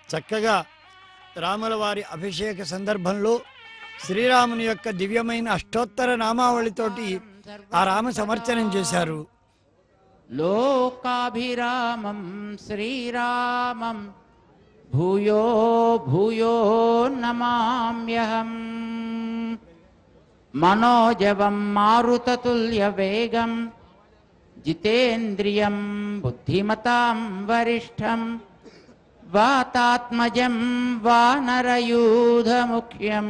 చక్కగా రాముల వారి అభిషేక సందర్భంలో శ్రీరాముని యొక్క దివ్యమైన అష్టోత్తర నామావళితోటి ఆ రామ సమర్చనం చేశారు లోకాభిరామం శ్రీరామం భూయో భూయో నమామ్యహం మనోజవం మారుతతుల్య వేగం జితేంద్రియం బుద్ధిమతాం వరిష్టం వాతాత్మజం వానరయూధముఖ్యం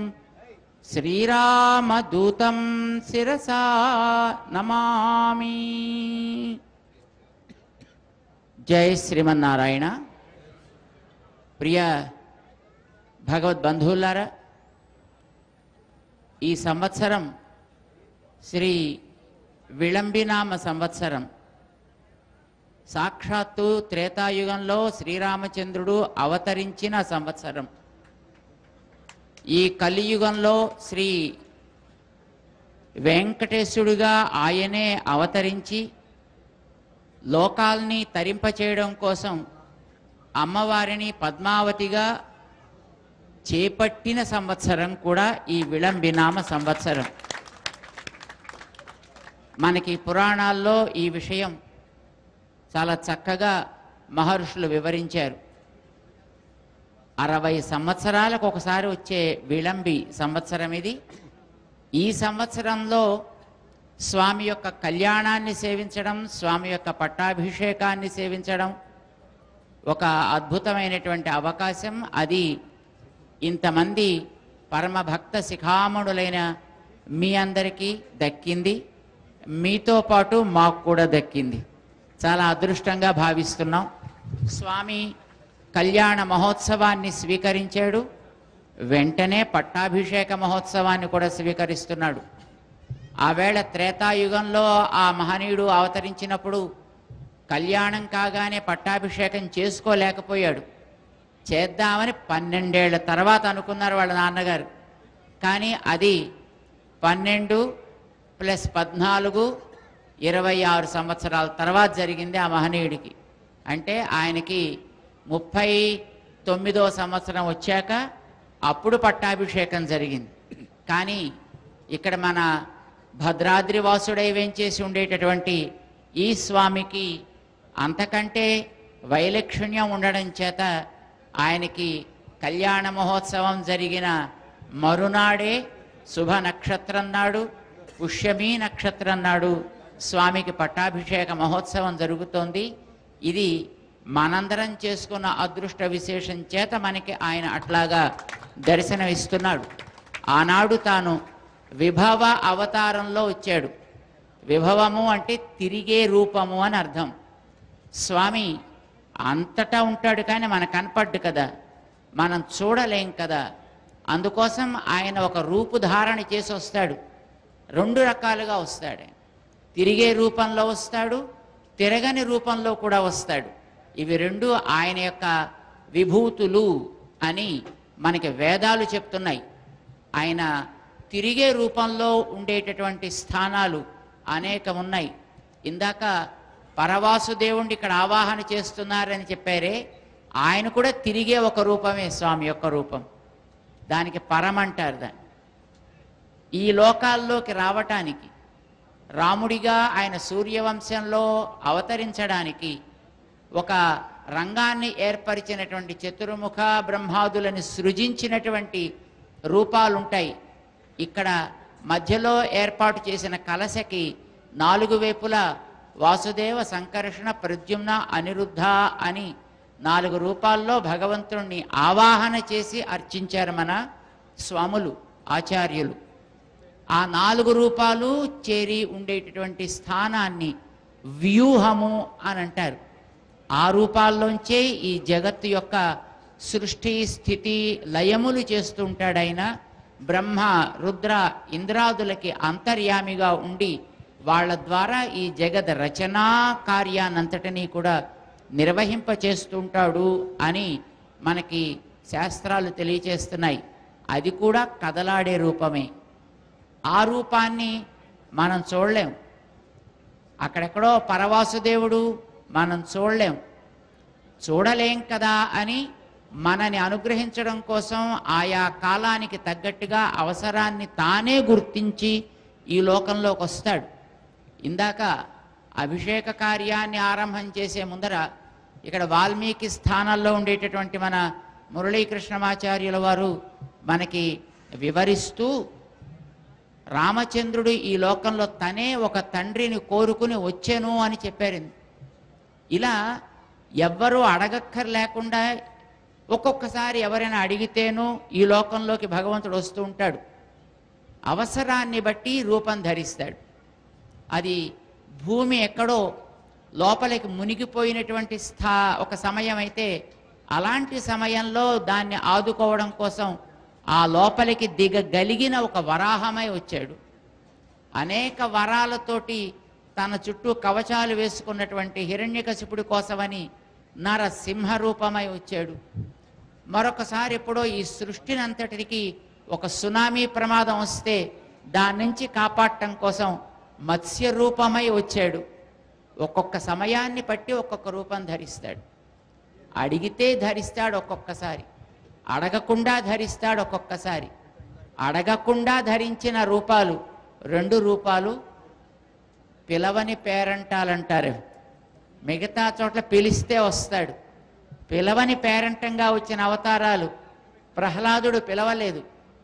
శ్రీరామదూతం శిరసా నమామి జై శ్రీమన్నారాయణ ప్రియ భగవద్బంధువులారా ఈ సంవత్సరం శ్రీ విళంబినామ సంవత్సరం సాక్షాత్తు త్రేతాయుగంలో శ్రీరామచంద్రుడు అవతరించిన సంవత్సరం ఈ కలియుగంలో శ్రీ వెంకటేశుడిగా ఆయనే అవతరించి లోకాల్ని తరింపచేయడం కోసం అమ్మవారిని పద్మావతిగా చేపట్టిన సంవత్సరం కూడా ఈ విళంబినామ సంవత్సరం మనకి పురాణాల్లో ఈ విషయం చాలా చక్కగా మహర్షులు వివరించారు అరవై సంవత్సరాలకు ఒకసారి వచ్చే విళంబి సంవత్సరం ఇది ఈ సంవత్సరంలో స్వామి యొక్క కళ్యాణాన్ని సేవించడం స్వామి యొక్క పట్టాభిషేకాన్ని సేవించడం ఒక అద్భుతమైనటువంటి అవకాశం అది ఇంతమంది పరమభక్త శిఖామణులైన మీ అందరికీ దక్కింది మీతో పాటు మాకు కూడా దక్కింది చాలా అదృష్టంగా భావిస్తున్నాం స్వామి కళ్యాణ మహోత్సవాన్ని స్వీకరించాడు వెంటనే పట్టాభిషేక మహోత్సవాన్ని కూడా స్వీకరిస్తున్నాడు ఆవేళ త్రేతాయుగంలో ఆ మహనీయుడు అవతరించినప్పుడు కళ్యాణం కాగానే పట్టాభిషేకం చేసుకోలేకపోయాడు చేద్దామని పన్నెండేళ్ల తర్వాత అనుకున్నారు వాళ్ళ నాన్నగారు కానీ అది పన్నెండు ప్లస్ పద్నాలుగు ఇరవై ఆరు సంవత్సరాల తర్వాత జరిగింది ఆ మహనీయుడికి అంటే ఆయనకి ముప్పై తొమ్మిదో సంవత్సరం వచ్చాక అప్పుడు పట్టాభిషేకం జరిగింది కానీ ఇక్కడ మన భద్రాద్రి వాసుడై వేంచేసి ఉండేటటువంటి ఈ స్వామికి అంతకంటే వైలక్షణ్యం ఉండడం చేత ఆయనకి కళ్యాణ మహోత్సవం జరిగిన మరునాడే శుభ నక్షత్రం నాడు పుష్యమీ నక్షత్రం నాడు స్వామికి పట్టాభిషేక మహోత్సవం జరుగుతోంది ఇది మనందరం చేసుకున్న అదృష్ట విశేషం చేత మనకి ఆయన అట్లాగా దర్శనం ఇస్తున్నాడు ఆనాడు తాను విభవ అవతారంలో వచ్చాడు విభవము అంటే తిరిగే రూపము అని అర్థం స్వామి అంతటా ఉంటాడు కానీ మనకు కనపడ్డు కదా మనం చూడలేం కదా అందుకోసం ఆయన ఒక రూపు ధారణ చేసి వస్తాడు రెండు రకాలుగా వస్తాడు ఆయన. తిరిగే రూపంలో వస్తాడు తిరగని రూపంలో కూడా వస్తాడు ఇవి రెండు ఆయన యొక్క విభూతులు అని మనకి వేదాలు చెప్తున్నాయి ఆయన తిరిగే రూపంలో ఉండేటటువంటి స్థానాలు అనేకం ఉన్నాయి ఇందాక పరవాసుదేవుణ్ణి ఇక్కడ ఆవాహన చేస్తున్నారని చెప్పారే ఆయన కూడా తిరిగే ఒక రూపమే స్వామి యొక్క రూపం దానికి పరమంటారు దాన్ని ఈ లోకాల్లోకి రావటానికి రాముడిగా ఆయన సూర్యవంశంలో అవతరించడానికి ఒక రంగాన్ని ఏర్పరిచినటువంటి చతుర్ముఖ బ్రహ్మాదులని సృజించినటువంటి రూపాలుంటాయి ఇక్కడ మధ్యలో ఏర్పాటు చేసిన కలశకి నాలుగు వైపులా వాసుదేవ సంకర్షణ ప్రద్యుమ్న అనిరుద్ధ అని నాలుగు రూపాల్లో భగవంతుణ్ణి ఆవాహన చేసి అర్చించారు మన స్వాములు ఆచార్యులు ఆ నాలుగు రూపాలు చేరి ఉండేటటువంటి స్థానాన్ని వ్యూహము అని అంటారు ఆ రూపాల్లోంచే ఈ జగత్తు యొక్క సృష్టి స్థితి లయములు చేస్తూ ఉంటాడు ఆయన బ్రహ్మ రుద్ర ఇంద్రాదులకి అంతర్యామిగా ఉండి వాళ్ళ ద్వారా ఈ జగత్ రచనా కార్యాన్నంతటినీ కూడా నిర్వహింప చేస్తుంటాడు అని మనకి శాస్త్రాలు తెలియచేస్తున్నాయి అది కూడా కదలాడే రూపమే ఆ రూపాన్ని మనం చూడలేం అక్కడెక్కడో పరవాసుదేవుడు మనం చూడలేం చూడలేం కదా అని మనని అనుగ్రహించడం కోసం ఆయా కాలానికి తగ్గట్టుగా అవసరాన్ని తానే గుర్తించి ఈ లోకంలోకి వస్తాడు ఇందాక అభిషేక కార్యాన్ని ఆరంభం చేసే ముందర ఇక్కడ వాల్మీకి స్థానాల్లో ఉండేటటువంటి మన మురళీకృష్ణమాచార్యుల వారు మనకి వివరిస్తూ రామచంద్రుడు ఈ లోకంలో తనే ఒక తండ్రిని కోరుకుని వచ్చాను అని చెప్పారు ఇలా ఎవ్వరూ అడగక్కర్ లేకుండా ఒక్కొక్కసారి ఎవరైనా అడిగితేనూ ఈ లోకంలోకి భగవంతుడు వస్తూ ఉంటాడు అవసరాన్ని బట్టి రూపం ధరిస్తాడు అది భూమి ఎక్కడో లోపలికి మునిగిపోయినటువంటి స్థా ఒక సమయం అయితే అలాంటి సమయంలో దాన్ని ఆదుకోవడం కోసం ఆ లోపలికి దిగగలిగిన ఒక వరాహమై వచ్చాడు అనేక వరాలతోటి తన చుట్టూ కవచాలు వేసుకున్నటువంటి హిరణ్యకశిపుడి కోసమని నరసింహ రూపమై వచ్చాడు మరొకసారి ఎప్పుడో ఈ సృష్టిని అంతటికి ఒక సునామీ ప్రమాదం వస్తే దాని నుంచి కాపాడటం కోసం మత్స్య రూపమై వచ్చాడు ఒక్కొక్క సమయాన్ని బట్టి ఒక్కొక్క రూపం ధరిస్తాడు అడిగితే ధరిస్తాడు ఒక్కొక్కసారి అడగకుండా ధరిస్తాడు ఒక్కొక్కసారి అడగకుండా ధరించిన రూపాలు రెండు రూపాలు పిలవని పేరంటాలంటారు మిగతా చోట్ల పిలిస్తే వస్తాడు పిలవని పేరంటంగా వచ్చిన అవతారాలు ప్రహ్లాదుడు పిలవలేదు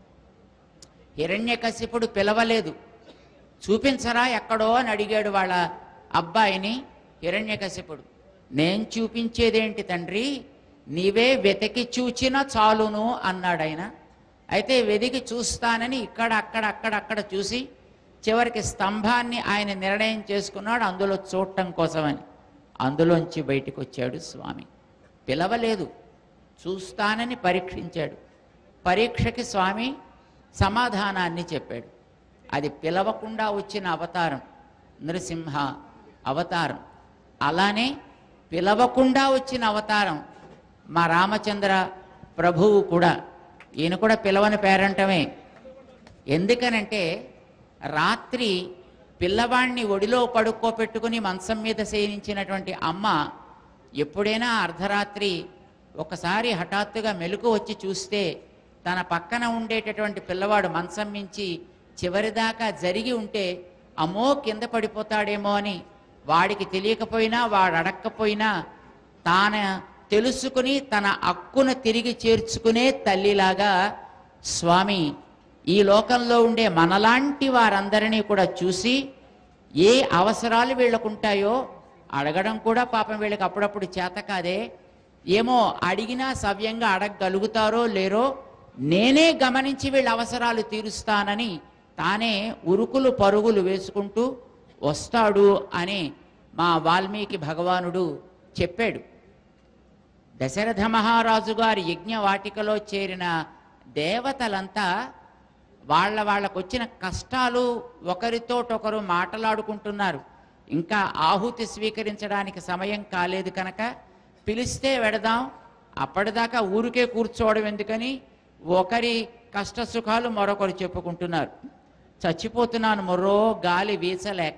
హిరణ్యకశిపుడు పిలవలేదు చూపించరా ఎక్కడో అని అడిగాడు వాళ్ళ అబ్బాయిని హిరణ్యకశిపుడు నేను చూపించేదేంటి తండ్రి నీవే వెతికి చూచిన చాలును అన్నాడు ఆయన అయితే వెతికి చూస్తానని ఇక్కడ అక్కడ అక్కడ అక్కడ చూసి చివరికి స్తంభాన్ని ఆయన నిర్ణయం చేసుకున్నాడు అందులో చూడటం కోసమని అందులోంచి బయటికి వచ్చాడు స్వామి పిలవలేదు చూస్తానని పరీక్షించాడు పరీక్షకి స్వామి సమాధానాన్ని చెప్పాడు అది పిలవకుండా వచ్చిన అవతారం నృసింహ అవతారం అలానే పిలవకుండా వచ్చిన అవతారం మా రామచంద్ర ప్రభువు కూడా ఈయన కూడా పిలవని పేరంటమే ఎందుకనంటే రాత్రి పిల్లవాణ్ణి ఒడిలో పడుకోపెట్టుకుని మంచం మీద శయనించినటువంటి అమ్మ ఎప్పుడైనా అర్ధరాత్రి ఒకసారి హఠాత్తుగా మెలకు వచ్చి చూస్తే తన పక్కన ఉండేటటువంటి పిల్లవాడు మంచం మించి చివరిదాకా జరిగి ఉంటే అమ్మో కింద పడిపోతాడేమో అని వాడికి తెలియకపోయినా వాడు అడక్కపోయినా తాన తెలుసుకుని తన అక్కును తిరిగి చేర్చుకునే తల్లిలాగా స్వామి ఈ లోకంలో ఉండే మనలాంటి వారందరినీ కూడా చూసి ఏ అవసరాలు వీళ్ళకుంటాయో అడగడం కూడా పాపం వీళ్ళకి అప్పుడప్పుడు చేత కాదే ఏమో అడిగినా సవ్యంగా అడగగలుగుతారో లేరో నేనే గమనించి వీళ్ళ అవసరాలు తీరుస్తానని తానే ఉరుకులు పరుగులు వేసుకుంటూ వస్తాడు అని మా వాల్మీకి భగవానుడు చెప్పాడు దశరథ మహారాజు గారి యజ్ఞవాటికలో చేరిన దేవతలంతా వాళ్ళ వాళ్ళకు వచ్చిన కష్టాలు ఒకరితోటొకరు మాట్లాడుకుంటున్నారు ఇంకా ఆహుతి స్వీకరించడానికి సమయం కాలేదు కనుక పిలిస్తే వెడదాం అప్పటిదాకా ఊరికే కూర్చోవడం ఎందుకని ఒకరి కష్ట సుఖాలు మరొకరు చెప్పుకుంటున్నారు చచ్చిపోతున్నాను మరో గాలి వీచలేక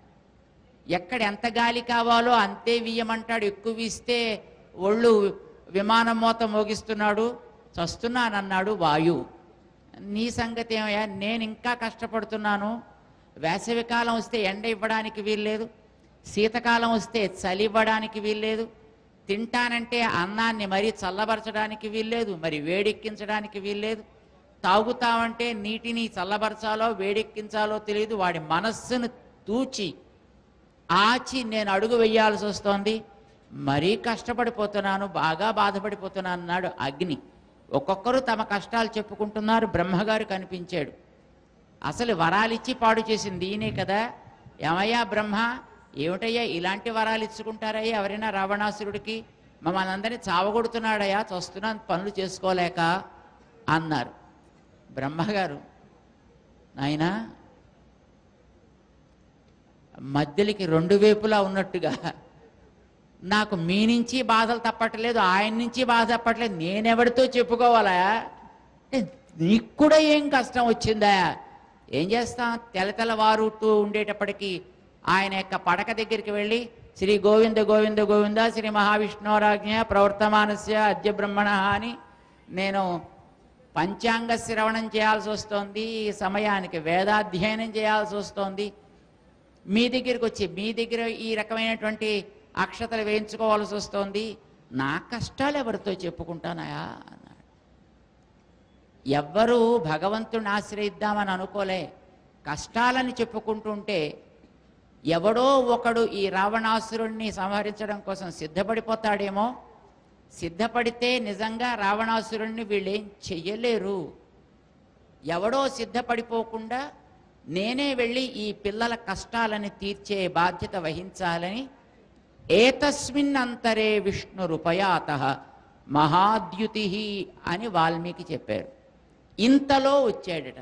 ఎక్కడ ఎంత గాలి కావాలో అంతే వీయమంటాడు ఎక్కువ వీస్తే ఒళ్ళు విమానం మోత మోగిస్తున్నాడు చస్తున్నానన్నాడు వాయు నీ సంగతి ఏమయ్యా నేను ఇంకా కష్టపడుతున్నాను వేసవికాలం వస్తే ఎండ ఇవ్వడానికి వీల్లేదు శీతకాలం వస్తే చలి ఇవ్వడానికి వీల్లేదు తింటానంటే అన్నాన్ని మరీ చల్లబరచడానికి వీల్లేదు మరి వేడెక్కించడానికి వీల్లేదు తాగుతామంటే నీటిని చల్లబరచాలో వేడెక్కించాలో తెలియదు వాడి మనస్సును తూచి ఆచి నేను అడుగు వెయ్యాల్సి వస్తోంది మరీ కష్టపడిపోతున్నాను బాగా బాధపడిపోతున్నాను అన్నాడు అగ్ని ఒక్కొక్కరు తమ కష్టాలు చెప్పుకుంటున్నారు బ్రహ్మగారు కనిపించాడు అసలు వరాలిచ్చి పాడు చేసింది ఈయనే కదా ఏమయ్యా బ్రహ్మ ఏమిటయ్యా ఇలాంటి వరాలు ఇచ్చుకుంటారయ్యా ఎవరైనా రావణాసురుడికి మమ్మల్ని అందరినీ చావగొడుతున్నాడయ్యా చస్తున్నాను పనులు చేసుకోలేక అన్నారు బ్రహ్మగారు నాయనా మధ్యలికి రెండు వైపులా ఉన్నట్టుగా నాకు మీ నుంచి బాధలు తప్పట్లేదు ఆయన నుంచి బాధ తప్పట్లేదు నేనెవరితో చెప్పుకోవాలా అంటే నీకు కూడా ఏం కష్టం వచ్చిందా ఏం చేస్తాం తెల తెల్లవారుతూ ఉండేటప్పటికీ ఆయన యొక్క పడక దగ్గరికి వెళ్ళి శ్రీ గోవింద గోవింద గోవింద శ్రీ మహావిష్ణురాజ్ఞ ప్రవర్తమానస్య అద్య బ్రహ్మణ అని నేను పంచాంగ శ్రవణం చేయాల్సి వస్తోంది ఈ సమయానికి వేదాధ్యయనం చేయాల్సి వస్తోంది మీ దగ్గరికి వచ్చి మీ దగ్గర ఈ రకమైనటువంటి అక్షతలు వేయించుకోవాల్సి వస్తోంది నా కష్టాలు ఎవరితో చెప్పుకుంటానయా అన్నాడు ఎవ్వరూ భగవంతుని ఆశ్రయిద్దామని అనుకోలే కష్టాలని చెప్పుకుంటుంటే ఎవడో ఒకడు ఈ రావణాసురుణ్ణి సంహరించడం కోసం సిద్ధపడిపోతాడేమో సిద్ధపడితే నిజంగా రావణాసురుణ్ణి వీళ్ళేం చెయ్యలేరు ఎవడో సిద్ధపడిపోకుండా నేనే వెళ్ళి ఈ పిల్లల కష్టాలని తీర్చే బాధ్యత వహించాలని ఏతస్మిన్ అంతరే విష్ణురుపయాత మహాద్యుతి అని వాల్మీకి చెప్పారు ఇంతలో వచ్చాడట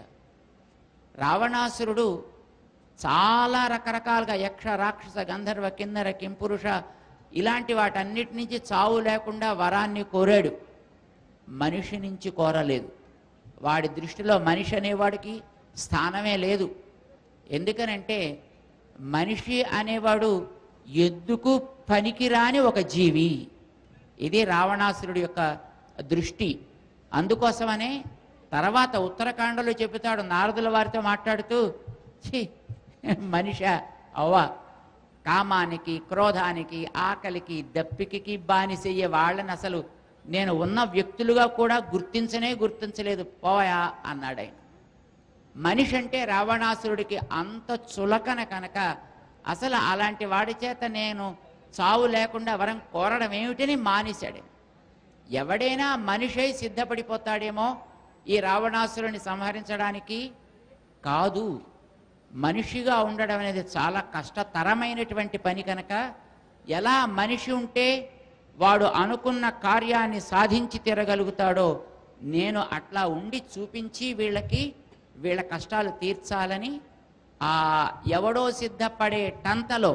రావణాసురుడు చాలా రకరకాలుగా యక్ష రాక్షస గంధర్వ కిన్నెర కింపురుష ఇలాంటి వాటన్నిటి నుంచి చావు లేకుండా వరాన్ని కోరాడు మనిషి నుంచి కోరలేదు వాడి దృష్టిలో మనిషి అనేవాడికి స్థానమే లేదు ఎందుకనంటే మనిషి అనేవాడు ఎందుకు పనికిరాని ఒక జీవి ఇది రావణాసురుడి యొక్క దృష్టి అందుకోసమనే తర్వాత ఉత్తరాఖండలో చెబుతాడు నారదుల వారితో మాట్లాడుతూ ఛీ మనిష అవ్వ కామానికి క్రోధానికి ఆకలికి దప్పికి బానిసయ్యే వాళ్ళని అసలు నేను ఉన్న వ్యక్తులుగా కూడా గుర్తించనే గుర్తించలేదు పోయా అన్నాడు ఆయన మనిషి అంటే రావణాసురుడికి అంత చులకన కనుక అసలు అలాంటి వాడి చేత నేను చావు లేకుండా వరం కోరడం ఏమిటని మానేశాడు ఎవడైనా మనిషై సిద్ధపడిపోతాడేమో ఈ రావణాసురుని సంహరించడానికి కాదు మనిషిగా ఉండడం అనేది చాలా కష్టతరమైనటువంటి పని కనుక ఎలా మనిషి ఉంటే వాడు అనుకున్న కార్యాన్ని సాధించి తిరగలుగుతాడో నేను అట్లా ఉండి చూపించి వీళ్ళకి వీళ్ళ కష్టాలు తీర్చాలని ఆ ఎవడో సిద్ధపడే టంతలో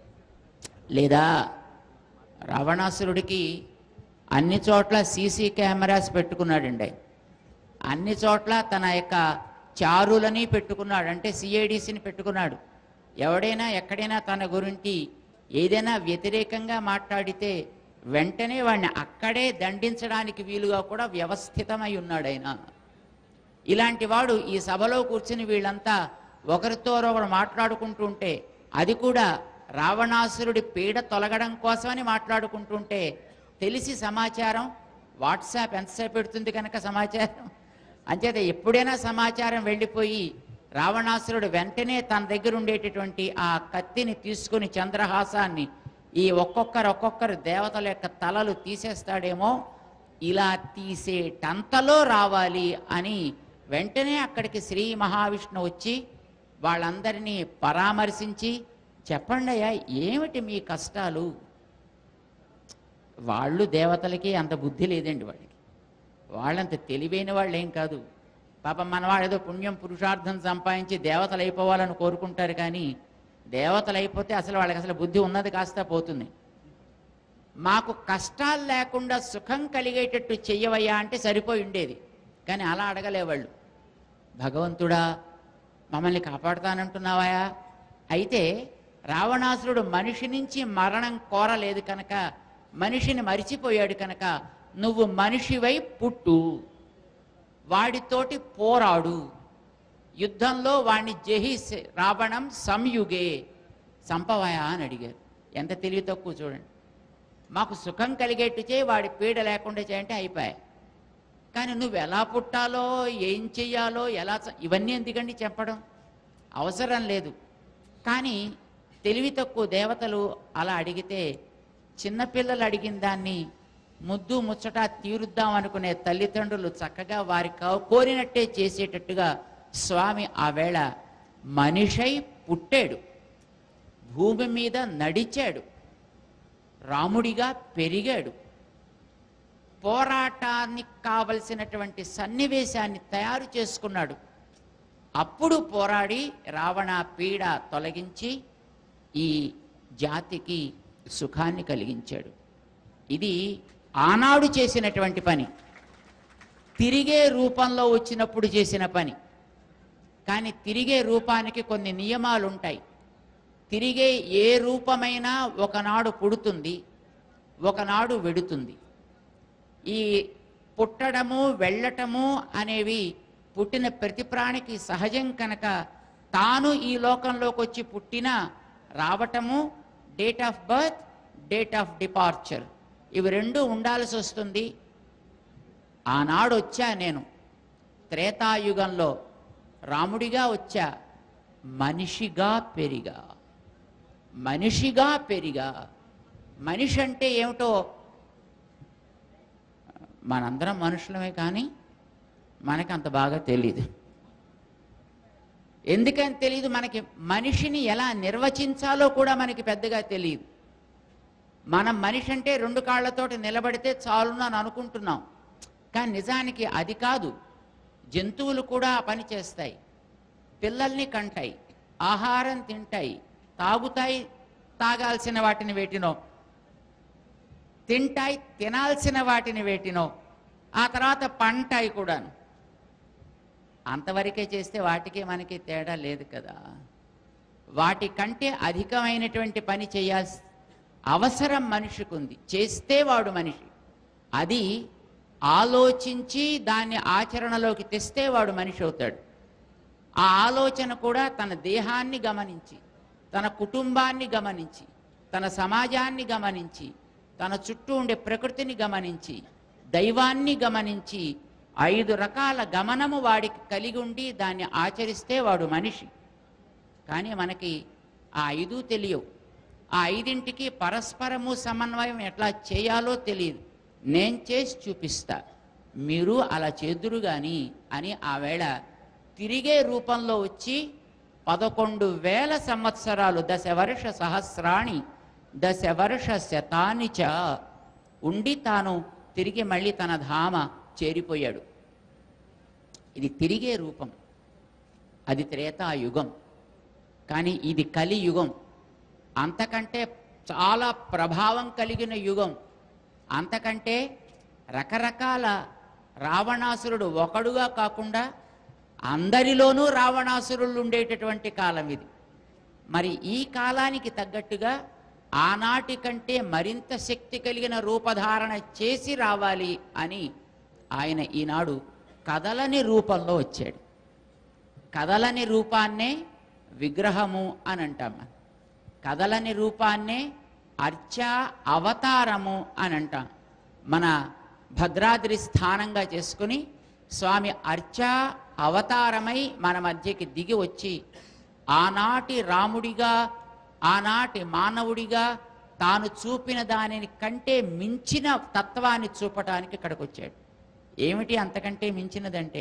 లేదా రావణాసురుడికి అన్ని చోట్ల సీసీ కెమెరాస్ పెట్టుకున్నాడండి అన్ని చోట్ల తన యొక్క చారులని పెట్టుకున్నాడు అంటే సిఐడిసిని పెట్టుకున్నాడు ఎవడైనా ఎక్కడైనా తన గురించి ఏదైనా వ్యతిరేకంగా మాట్లాడితే వెంటనే వాడిని అక్కడే దండించడానికి వీలుగా కూడా వ్యవస్థితమై ఉన్నాడు ఆయన ఇలాంటి వాడు ఈ సభలో కూర్చుని వీళ్ళంతా ఒకరితో ఒకరు మాట్లాడుకుంటుంటే అది కూడా రావణాసురుడి పీడ తొలగడం కోసమని మాట్లాడుకుంటుంటే తెలిసి సమాచారం వాట్సాప్ ఎంతసేపు పెడుతుంది కనుక సమాచారం అంచేత ఎప్పుడైనా సమాచారం వెళ్ళిపోయి రావణాసురుడు వెంటనే తన దగ్గర ఉండేటటువంటి ఆ కత్తిని తీసుకుని చంద్రహాసాన్ని ఈ ఒక్కొక్కరు ఒక్కొక్కరు దేవతల యొక్క తలలు తీసేస్తాడేమో ఇలా తీసేటంతలో రావాలి అని వెంటనే అక్కడికి శ్రీ మహావిష్ణు వచ్చి వాళ్ళందరినీ పరామర్శించి చెప్పండి అయ్యా ఏమిటి మీ కష్టాలు వాళ్ళు దేవతలకి అంత బుద్ధి లేదండి వాళ్ళకి వాళ్ళంత తెలివైన వాళ్ళు ఏం కాదు పాపం మనవాడు ఏదో పుణ్యం పురుషార్థం సంపాదించి దేవతలు అయిపోవాలని కోరుకుంటారు కానీ దేవతలు అయిపోతే అసలు వాళ్ళకి అసలు బుద్ధి ఉన్నది కాస్త పోతుంది మాకు కష్టాలు లేకుండా సుఖం కలిగేటట్టు చెయ్యవయ్యా అంటే సరిపోయి ఉండేది కానీ అలా అడగలేవాళ్ళు భగవంతుడా మమ్మల్ని కాపాడుతానంటున్నావా అయితే రావణాసురుడు మనిషి నుంచి మరణం కోరలేదు కనుక మనిషిని మరిచిపోయాడు కనుక నువ్వు మనిషివై పుట్టు వాడితోటి పోరాడు యుద్ధంలో వాణ్ణి జహిస్ రావణం సంయుగే సంపవయా అని అడిగారు ఎంత తెలివి తక్కువ చూడండి మాకు సుఖం కలిగేట్టు చేయి వాడి పీడ లేకుండా చేయంటే అయిపోయాయి కానీ నువ్వు ఎలా పుట్టాలో ఏం చెయ్యాలో ఎలా చ- ఇవన్నీ ఎందుకండి చెప్పడం అవసరం లేదు కానీ తెలివి తక్కువ దేవతలు అలా అడిగితే చిన్నపిల్లలు అడిగిన దాన్ని ముద్దు ముచ్చట తీరుద్దాం అనుకునే తల్లిదండ్రులు చక్కగా వారి కో- కోరినట్టే చేసేటట్టుగా స్వామి ఆ వేళ మనిషై పుట్టాడు భూమి మీద నడిచాడు రాముడిగా పెరిగాడు పోరాటానికి కావలసినటువంటి సన్నివేశాన్ని తయారు చేసుకున్నాడు అప్పుడు పోరాడి రావణ పీడ తొలగించి ఈ జాతికి సుఖాన్ని కలిగించాడు ఇది ఆనాడు చేసినటువంటి పని తిరిగే రూపంలో వచ్చినప్పుడు చేసిన పని కానీ తిరిగే రూపానికి కొన్ని నియమాలు ఉంటాయి తిరిగే ఏ రూపమైనా ఒకనాడు పుడుతుంది ఒకనాడు వెడుతుంది ఈ పుట్టడము వెళ్ళటము అనేవి పుట్టిన ప్రతి ప్రాణికి సహజం కనుక తాను ఈ లోకంలోకి వచ్చి పుట్టిన రావటము date of birth date of departure ఇవి రెండు ఉండాల్సి వస్తుంది ఆనాడు వచ్చా నేను త్రేతాయుగంలో రాముడిగా వచ్చా మనిషిగా పెరిగా మనిషిగా పెరిగా మనిషి అంటే ఏమిటో మనందరం మనుషులమే కానీ మనకు అంత బాగా తెలియదు ఎందుకని తెలియదు మనకి మనిషిని ఎలా నిర్వచించాలో కూడా మనకి పెద్దగా తెలియదు మనం మనిషి అంటే రెండు కాళ్ళతోటి నిలబడితే చాలును అని అనుకుంటున్నాం కానీ నిజానికి అది కాదు జంతువులు కూడా ఆ పని చేస్తాయి పిల్లల్ని కంటాయి ఆహారం తింటాయి తాగుతాయి తాగాల్సిన వాటిని వేటినో తింటాయి తినాల్సిన వాటిని వేటినో ఆ తర్వాత పంటాయి కూడాను అంతవరకే చేస్తే వాటికి మనకి తేడా లేదు కదా వాటి కంటే అధికమైనటువంటి పని చేయాల్సి అవసరం మనిషికి ఉంది చేస్తే వాడు మనిషి అది ఆలోచించి దాన్ని ఆచరణలోకి తెస్తే వాడు మనిషి అవుతాడు ఆ ఆలోచన కూడా తన దేహాన్ని గమనించి తన కుటుంబాన్ని గమనించి తన సమాజాన్ని గమనించి తన చుట్టూ ఉండే ప్రకృతిని గమనించి దైవాన్ని గమనించి ఐదు రకాల గమనము వాడికి కలిగి ఉండి దాన్ని ఆచరిస్తే వాడు మనిషి కానీ మనకి ఆ ఐదు తెలియవు ఆ ఐదింటికి పరస్పరము సమన్వయం ఎట్లా చేయాలో తెలియదు నేను చేసి చూపిస్తా మీరు అలా చేదురు గాని అని ఆ వేళ తిరిగే రూపంలో వచ్చి పదకొండు వేల సంవత్సరాలు దశ వర్ష సహస్రాణి దశ వర్ష శతాని చ ఉండి తాను తిరిగి మళ్ళీ తన ధామ చేరిపోయాడు ఇది తిరిగే రూపం అది త్రేతాయుగం కానీ ఇది కలియుగం అంతకంటే చాలా ప్రభావం కలిగిన యుగం అంతకంటే రకరకాల రావణాసురుడు ఒకడుగా కాకుండా అందరిలోనూ రావణాసురులు ఉండేటటువంటి కాలం ఇది మరి ఈ కాలానికి తగ్గట్టుగా ఆనాటి కంటే మరింత శక్తి కలిగిన రూపధారణ చేసి రావాలి అని ఆయన ఈనాడు కదలని రూపంలో వచ్చాడు కదలని రూపాన్నే విగ్రహము అని అంటాం మనం. కదలని రూపాన్నే అర్చా అవతారము అని అంటాం మన భద్రాద్రి స్థానంగా చేసుకుని స్వామి అర్చా అవతారమై మన మధ్యకి దిగి వచ్చి ఆనాటి రాముడిగా ఆనాటి మానవుడిగా తాను చూపిన దానిని కంటే మించిన తత్వాన్ని చూపటానికి ఇక్కడికి వచ్చాడు ఏమిటి అంతకంటే మించినదంటే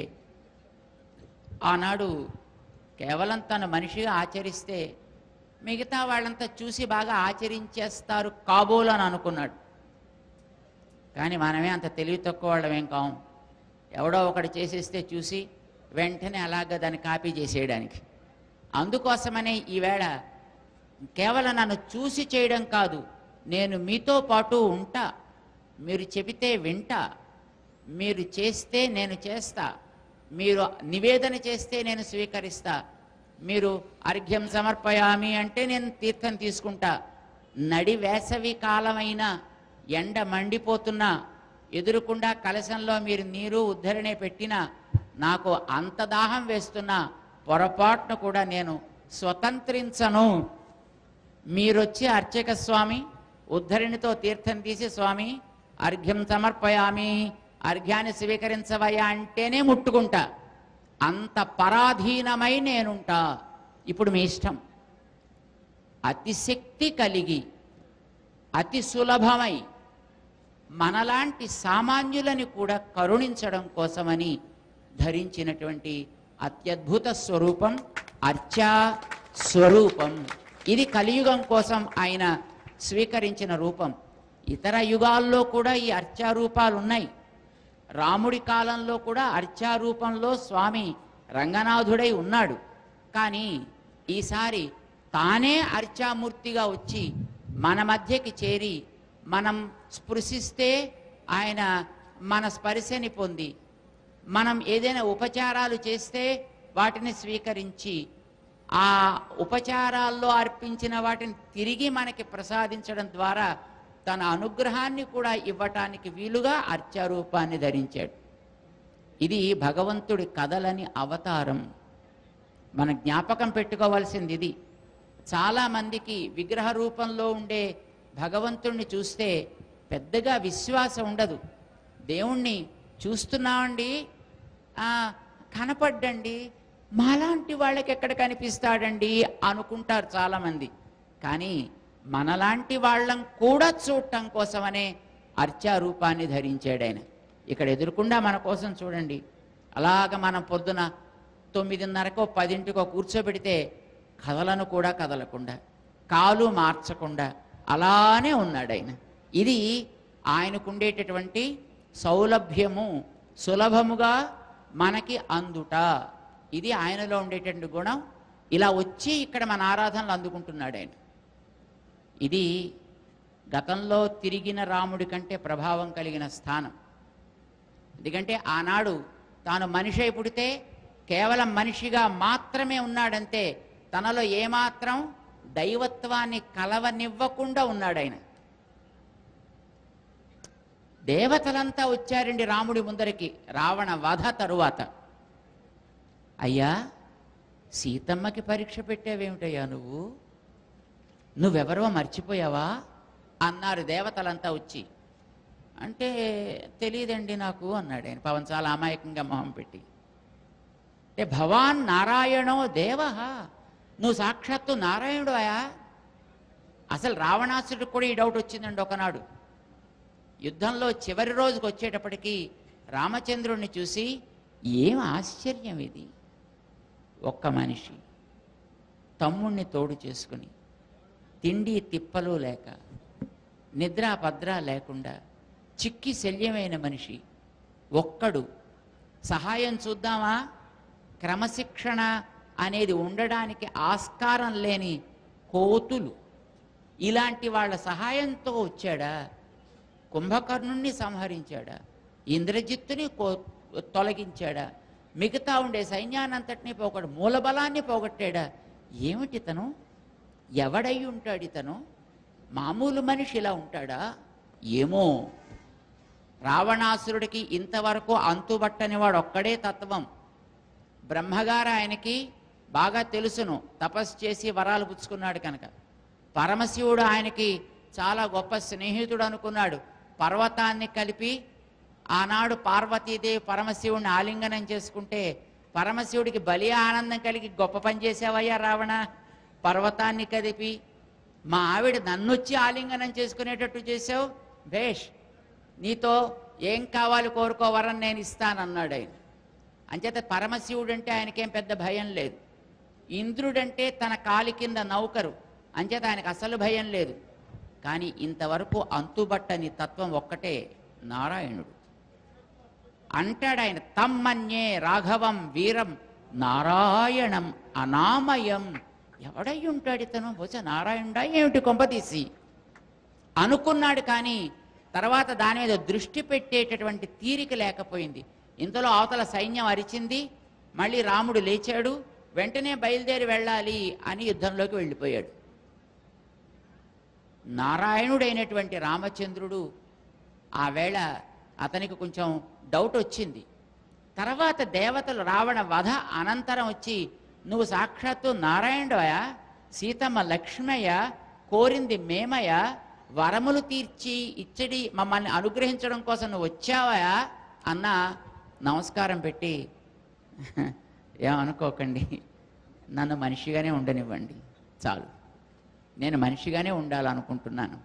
ఆనాడు కేవలం తను మనిషిగా ఆచరిస్తే మిగతా వాళ్ళంతా చూసి బాగా ఆచరించేస్తారు కాబోలు అని అనుకున్నాడు కానీ మనమే అంత తెలివి తక్కువ వాళ్ళమేం కాం ఎవడో ఒకటి చేసేస్తే చూసి వెంటనే అలాగ దాన్ని కాపీ చేసేయడానికి అందుకోసమనే ఈవేళ కేవలం నన్ను చూసి చేయడం కాదు నేను మీతో పాటు ఉంటా మీరు చెబితే వింటా మీరు చేస్తే నేను చేస్తా మీరు నివేదన చేస్తే నేను స్వీకరిస్తా మీరు అర్ఘ్యం సమర్పయామి అంటే నేను తీర్థం తీసుకుంటా నడి వేసవి కాలమైనా ఎండ మండిపోతున్నా ఎదురుకుండా కలశంలో మీరు నీరు ఉద్ధరణే పెట్టినా నాకు అంత దాహం వేస్తున్నా పొరపాటును కూడా నేను స్వతంత్రించను మీరొచ్చి అర్చక స్వామి ఉద్ధరిణితో తీర్థం తీసి స్వామి అర్ఘ్యం సమర్పయామి అర్ఘ్యాన్ని స్వీకరించవయ్యా అంటేనే ముట్టుకుంటా అంత పరాధీనమై నేనుంటా ఇప్పుడు మీ ఇష్టం అతిశక్తి కలిగి అతి సులభమై మనలాంటి సామాన్యులని కూడా కరుణించడం కోసమని ధరించినటువంటి అత్యద్భుత స్వరూపం అర్చా స్వరూపం ఇది కలియుగం కోసం ఆయన స్వీకరించిన రూపం ఇతర యుగాల్లో కూడా ఈ అర్చా రూపాలు ఉన్నాయి రాముడి కాలంలో కూడా అర్చా రూపంలో స్వామి రంగనాథుడై ఉన్నాడు కానీ ఈసారి తానే అర్చామూర్తిగా వచ్చి మన మధ్యకి చేరి మనం స్పృశిస్తే ఆయన మన స్పర్శని పొంది మనం ఏదైనా ఉపచారాలు చేస్తే వాటిని స్వీకరించి ఆ ఉపచారాల్లో అర్పించిన వాటిని తిరిగి మనకి ప్రసాదించడం ద్వారా తన అనుగ్రహాన్ని కూడా ఇవ్వటానికి వీలుగా అర్చారూపాన్ని ధరించాడు ఇది భగవంతుడి కథలని అవతారం మన జ్ఞాపకం పెట్టుకోవాల్సింది ఇది చాలామందికి విగ్రహ రూపంలో ఉండే భగవంతుణ్ణి చూస్తే పెద్దగా విశ్వాసం ఉండదు దేవుణ్ణి చూస్తున్నామండి ఆ, కనపడ్డండి మాలాంటి వాళ్ళకి ఎక్కడ కనిపిస్తాడండి అనుకుంటారు చాలామంది కానీ మనలాంటి వాళ్ళం కూడా చూడటం కోసమనే అర్చారూపాన్ని ధరించాడు ఆయన ఇక్కడ ఎదురుకుండా మన కోసం చూడండి అలాగ మనం పొద్దున తొమ్మిదిన్నరకో పదింటికో కూర్చోబెడితే కదలను కూడా కదలకుండా కాలు మార్చకుండా అలానే ఉన్నాడు ఆయన ఇది ఆయనకుండేటటువంటి సౌలభ్యము సులభముగా మనకి అందుట ఇది ఆయనలో ఉండేటటువంటి గుణం ఇలా వచ్చి ఇక్కడ మన ఆరాధనలు అందుకుంటున్నాడు ఆయన ఇది గతంలో తిరిగిన రాముడి కంటే ప్రభావం కలిగిన స్థానం ఎందుకంటే ఆనాడు తాను మనిషి అయి పుడితే కేవలం మనిషిగా మాత్రమే ఉన్నాడంతే తనలో ఏమాత్రం దైవత్వాన్ని కలవనివ్వకుండా ఉన్నాడు ఆయన దేవతలంతా వచ్చారండి రాముడి ముందరికి రావణ వధ తరువాత అయ్యా సీతమ్మకి పరీక్ష పెట్టావేమిటయ్యా నువ్వు నువ్వెవరో మర్చిపోయావా అన్నారు దేవతలంతా వచ్చి అంటే తెలియదండి నాకు అన్నాడు ఆయన పవన్ చాలా అమాయకంగా మొహం పెట్టి అంటే భవాన్ నారాయణో దేవ నువ్వు సాక్షాత్తు నారాయణుడు ఆయా అసలు రావణాసుడికి కూడా ఈ డౌట్ వచ్చిందండి ఒకనాడు యుద్ధంలో చివరి రోజుకి వచ్చేటప్పటికి రామచంద్రుణ్ణి చూసి ఏం ఆశ్చర్యం ఇది ఒక్క మనిషి తమ్ముణ్ణి తోడు చేసుకుని తిండి తిప్పలు లేక నిద్ర భద్ర లేకుండా చిక్కి శల్యమైన మనిషి ఒక్కడు సహాయం చూద్దామా క్రమశిక్షణ అనేది ఉండడానికి ఆస్కారం లేని కోతులు ఇలాంటి వాళ్ళ సహాయంతో వచ్చాడా కుంభకర్ణుణ్ణి సంహరించాడా ఇంద్రజిత్తుని కో తొలగించాడా మిగతా ఉండే సైన్యాన్నంతటినీ పోగొట్టు మూలబలాన్ని పోగొట్టాడా ఏమిటి తను ఎవడై ఉంటాడు ఇతను మామూలు మనిషి ఇలా ఉంటాడా ఏమో రావణాసురుడికి ఇంతవరకు అంతుబట్టని వాడు ఒక్కడే తత్వం బ్రహ్మగారు ఆయనకి బాగా తెలుసును తపస్సు చేసి వరాలు పుచ్చుకున్నాడు కనుక పరమశివుడు ఆయనకి చాలా గొప్ప స్నేహితుడు అనుకున్నాడు పర్వతాన్ని కలిపి ఆనాడు పార్వతీదేవి పరమశివుడిని ఆలింగనం చేసుకుంటే పరమశివుడికి బలి ఆనందం కలిగి గొప్ప పని చేసావయ్యా రావణ పర్వతాన్ని కదిపి మా ఆవిడ నన్నొచ్చి ఆలింగనం చేసుకునేటట్టు చేసావు భేష్ నీతో ఏం కావాలి కోరుకో వరం నేను ఇస్తానన్నాడు ఆయన అంచేత పరమశివుడు అంటే ఆయనకేం పెద్ద భయం లేదు ఇంద్రుడంటే తన కాలి కింద నౌకరు అంచేత ఆయనకు అసలు భయం లేదు కానీ ఇంతవరకు అంతుబట్టని తత్వం ఒక్కటే నారాయణుడు అంటాడు ఆయన తమ్మన్యే రాఘవం వీరం నారాయణం అనామయం ఎవడై ఉంటాడు ఇతను బహుశా నారాయణుడా ఏమిటి కొంపతీసి అనుకున్నాడు కానీ తర్వాత దాని మీద దృష్టి పెట్టేటటువంటి తీరిక లేకపోయింది ఇంతలో అవతల సైన్యం అరిచింది మళ్ళీ రాముడు లేచాడు వెంటనే బయలుదేరి వెళ్ళాలి అని యుద్ధంలోకి వెళ్ళిపోయాడు నారాయణుడైనటువంటి రామచంద్రుడు ఆ వేళ అతనికి కొంచెం డౌట్ వచ్చింది తర్వాత దేవతలు రావణ వధ అనంతరం వచ్చి నువ్వు సాక్షాత్తు నారాయణుడయా సీతమ్మ లక్ష్మయ్య కోరింది మేమయ్య వరములు తీర్చి ఇచ్చడి మమ్మల్ని అనుగ్రహించడం కోసం నువ్వు వచ్చావయా అన్న నమస్కారం పెట్టి ఏమనుకోకండి నన్ను మనిషిగానే ఉండనివ్వండి చాలు నేను మనిషిగానే ఉండాలనుకుంటున్నాను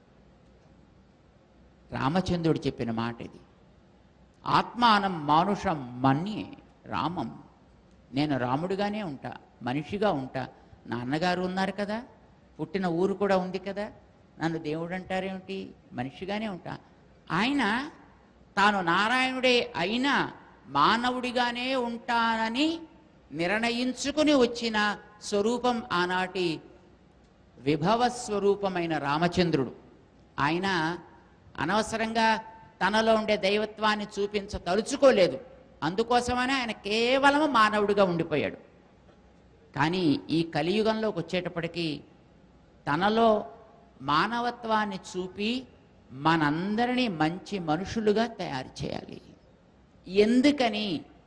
రామచంద్రుడు చెప్పిన మాట ఇది ఆత్మానం మానుషం మన్యే రామం నేను రాముడిగానే ఉంటా మనిషిగా ఉంటా నాన్నగారు ఉన్నారు కదా పుట్టిన ఊరు కూడా ఉంది కదా నన్ను దేవుడు అంటారేమిటి మనిషిగానే ఉంటా ఆయన తాను నారాయణుడే అయినా మానవుడిగానే ఉంటానని నిర్ణయించుకుని వచ్చిన స్వరూపం ఆనాటి విభవ స్వరూపమైన రామచంద్రుడు ఆయన అనవసరంగా తనలో ఉండే దైవత్వాన్ని చూపించ తలుచుకోలేదు అందుకోసమనే ఆయన కేవలం మానవుడిగా ఉండిపోయాడు కానీ ఈ కలియుగంలోకి వచ్చేటప్పటికి తనలో మానవత్వాన్ని చూపి మనందరినీ మంచి మనుషులుగా తయారు చేయాలి ఎందుకని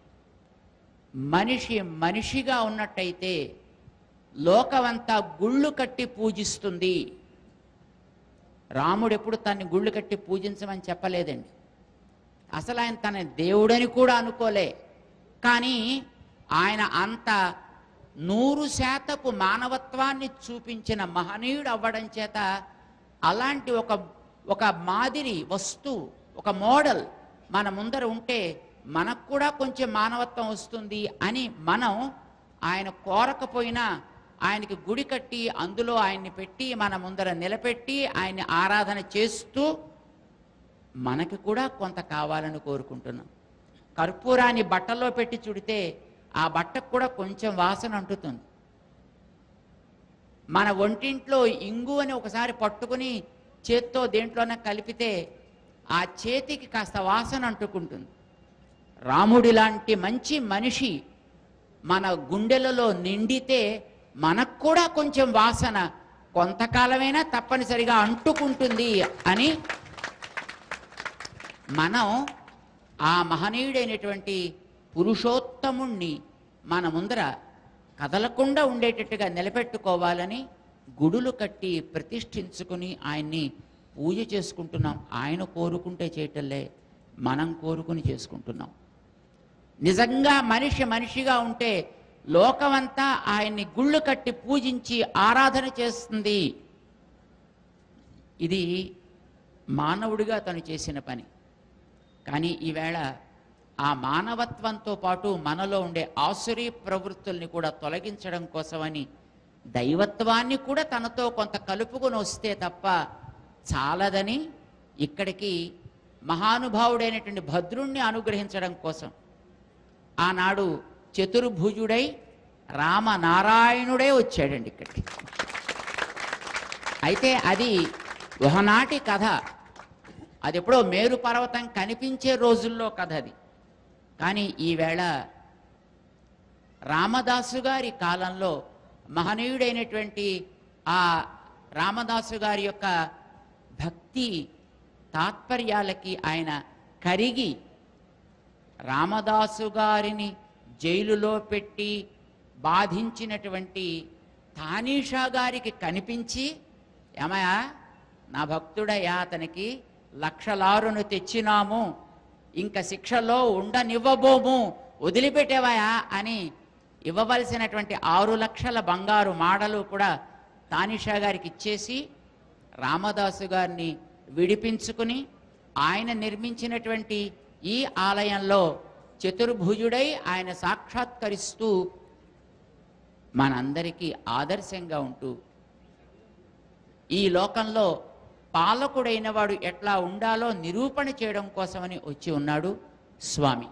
మనిషి మనిషిగా ఉన్నట్టయితే లోకమంతా గుళ్ళు కట్టి పూజిస్తుంది రాముడు ఎప్పుడు తన్ని గుళ్ళు కట్టి పూజించమని చెప్పలేదండి అసలు ఆయన తన దేవుడని కూడా అనుకోలే కానీ ఆయన అంత నూరు శాతపు మానవత్వాన్ని చూపించిన మహనీయుడు అవ్వడం చేత అలాంటి ఒక ఒక మాదిరి వస్తువు ఒక మోడల్ మన ముందర ఉంటే మనకు కూడా కొంచెం మానవత్వం వస్తుంది అని మనం ఆయన కోరకపోయినా ఆయనకి గుడి కట్టి అందులో ఆయన్ని పెట్టి మన ముందర నిలబెట్టి ఆయన్ని ఆరాధన చేస్తూ మనకి కూడా కొంత కావాలని కోరుకుంటున్నాం కర్పూరాన్ని బట్టలో పెట్టి చుడితే ఆ బట్టకు కూడా కొంచెం వాసన అంటుతుంది మన ఒంటింట్లో ఇంగు అని ఒకసారి పట్టుకుని చేత్తో దేంట్లోనే కలిపితే ఆ చేతికి కాస్త వాసన అంటుకుంటుంది రాముడి లాంటి మంచి మనిషి మన గుండెలలో నిండితే మనకు కూడా కొంచెం వాసన కొంతకాలమైనా తప్పనిసరిగా అంటుకుంటుంది అని మనం ఆ మహనీయుడైనటువంటి పురుషోత్తముణ్ణి మన ముందర కదలకుండా ఉండేటట్టుగా నిలబెట్టుకోవాలని గుడులు కట్టి ప్రతిష్ఠించుకుని ఆయన్ని పూజ చేసుకుంటున్నాం ఆయన కోరుకుంటే చేయటంలే మనం కోరుకుని చేసుకుంటున్నాం నిజంగా మనిషి మనిషిగా ఉంటే లోకమంతా ఆయన్ని గుళ్ళు కట్టి పూజించి ఆరాధన చేస్తుంది ఇది మానవుడిగా తను చేసిన పని కానీ ఈవేళ ఆ మానవత్వంతో పాటు మనలో ఉండే ఆసురీ ప్రవృత్తుల్ని కూడా తొలగించడం కోసమని దైవత్వాన్ని కూడా తనతో కొంత కలుపుకొని వస్తే తప్ప చాలదని ఇక్కడికి మహానుభావుడైనటువంటి భద్రుణ్ణి అనుగ్రహించడం కోసం ఆనాడు చతుర్భుజుడై రామనారాయణుడే వచ్చాడండి ఇక్కడికి అయితే అది ఒకనాటి కథ అది ఎప్పుడో మేరు పర్వతం కనిపించే రోజుల్లో కథ అది కానీ ఈవేళ రామదాసు గారి కాలంలో మహనీయుడైనటువంటి ఆ రామదాసు గారి యొక్క భక్తి తాత్పర్యాలకి ఆయన కరిగి రామదాసు గారిని జైలులో పెట్టి బాధించినటువంటి తానీషా గారికి కనిపించి ఏమయ్యా నా భక్తుడయ్యా అతనికి లక్షలారును తెచ్చినాము ఇంక శిక్షలో ఉండనివ్వబోము వదిలిపెట్టేవాయా అని ఇవ్వవలసినటువంటి ఆరు లక్షల బంగారు మాడలు కూడా తానిషా గారికి ఇచ్చేసి రామదాసు గారిని విడిపించుకుని ఆయన నిర్మించినటువంటి ఈ ఆలయంలో చతుర్భుజుడై ఆయన సాక్షాత్కరిస్తూ మనందరికీ ఆదర్శంగా ఉంటూ ఈ లోకంలో పాలకుడైన వాడు ఎట్లా ఉండాలో నిరూపణ చేయడం కోసమని వచ్చి ఉన్నాడు స్వామి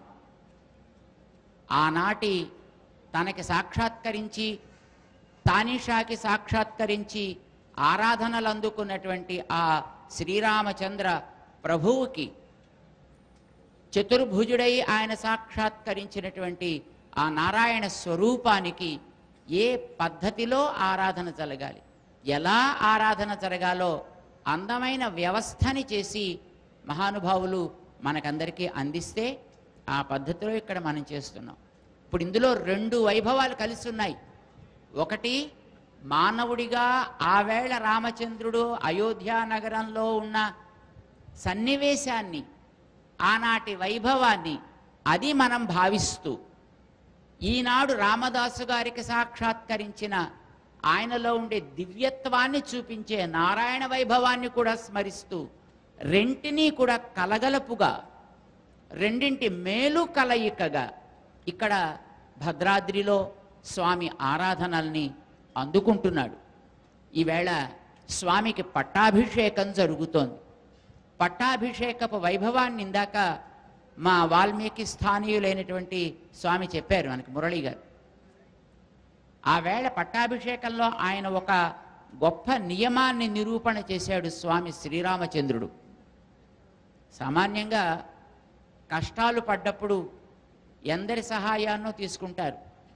ఆనాటి తనకి సాక్షాత్కరించి తానిషాకి సాక్షాత్కరించి ఆరాధనలు అందుకున్నటువంటి ఆ శ్రీరామచంద్ర ప్రభువుకి చతుర్భుజుడై ఆయన సాక్షాత్కరించినటువంటి ఆ నారాయణ స్వరూపానికి ఏ పద్ధతిలో ఆరాధన జరగాలి ఎలా ఆరాధన జరగాలో అందమైన వ్యవస్థని చేసి మహానుభావులు మనకందరికీ అందిస్తే ఆ పద్ధతిలో ఇక్కడ మనం చేస్తున్నాం ఇప్పుడు ఇందులో రెండు వైభవాలు కలిసి ఉన్నాయి ఒకటి మానవుడిగా ఆవేళ రామచంద్రుడు అయోధ్య నగరంలో ఉన్న సన్నివేశాన్ని ఆనాటి వైభవాన్ని అది మనం భావిస్తూ ఈనాడు రామదాసు గారికి సాక్షాత్కరించిన ఆయనలో ఉండే దివ్యత్వాన్ని చూపించే నారాయణ వైభవాన్ని కూడా స్మరిస్తూ రెంటినీ కూడా కలగలపుగా రెండింటి మేలు కలయికగా ఇక్కడ భద్రాద్రిలో స్వామి ఆరాధనల్ని అందుకుంటున్నాడు ఈవేళ స్వామికి పట్టాభిషేకం జరుగుతోంది పట్టాభిషేకపు వైభవాన్ని ఇందాక మా వాల్మీకి స్థానీయులైనటువంటి స్వామి చెప్పారు మనకి మురళి గారు ఆ వేళ పట్టాభిషేకంలో ఆయన ఒక గొప్ప నియమాన్ని నిరూపణ చేశాడు స్వామి శ్రీరామచంద్రుడు సామాన్యంగా కష్టాలు పడ్డప్పుడు ఎందరి సహాయాన్నో తీసుకుంటారు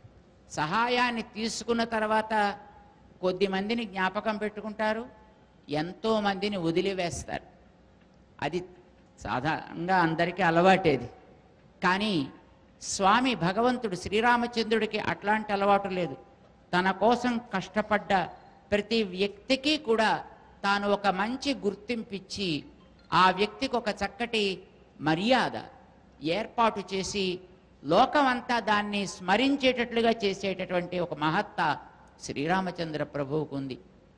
సహాయాన్ని తీసుకున్న తర్వాత కొద్ది మందిని జ్ఞాపకం పెట్టుకుంటారు ఎంతో మందిని వదిలివేస్తారు అది సాధారణంగా అందరికీ అలవాటేది కానీ స్వామి భగవంతుడు శ్రీరామచంద్రుడికి అట్లాంటి అలవాటు లేదు తన కోసం కష్టపడ్డ ప్రతి వ్యక్తికి కూడా తాను ఒక మంచి గుర్తింపిచ్చి ఆ వ్యక్తికి ఒక చక్కటి మర్యాద ఏర్పాటు చేసి లోకమంతా దాన్ని స్మరించేటట్లుగా చేసేటటువంటి ఒక మహత్త శ్రీరామచంద్ర ప్రభువుకు ఉంది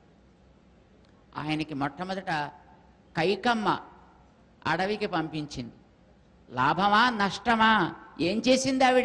ఆయనకి మొట్టమొదట కైకమ్మ అడవికి పంపించింది లాభమా నష్టమా ఏం చేసింది ఆవిడ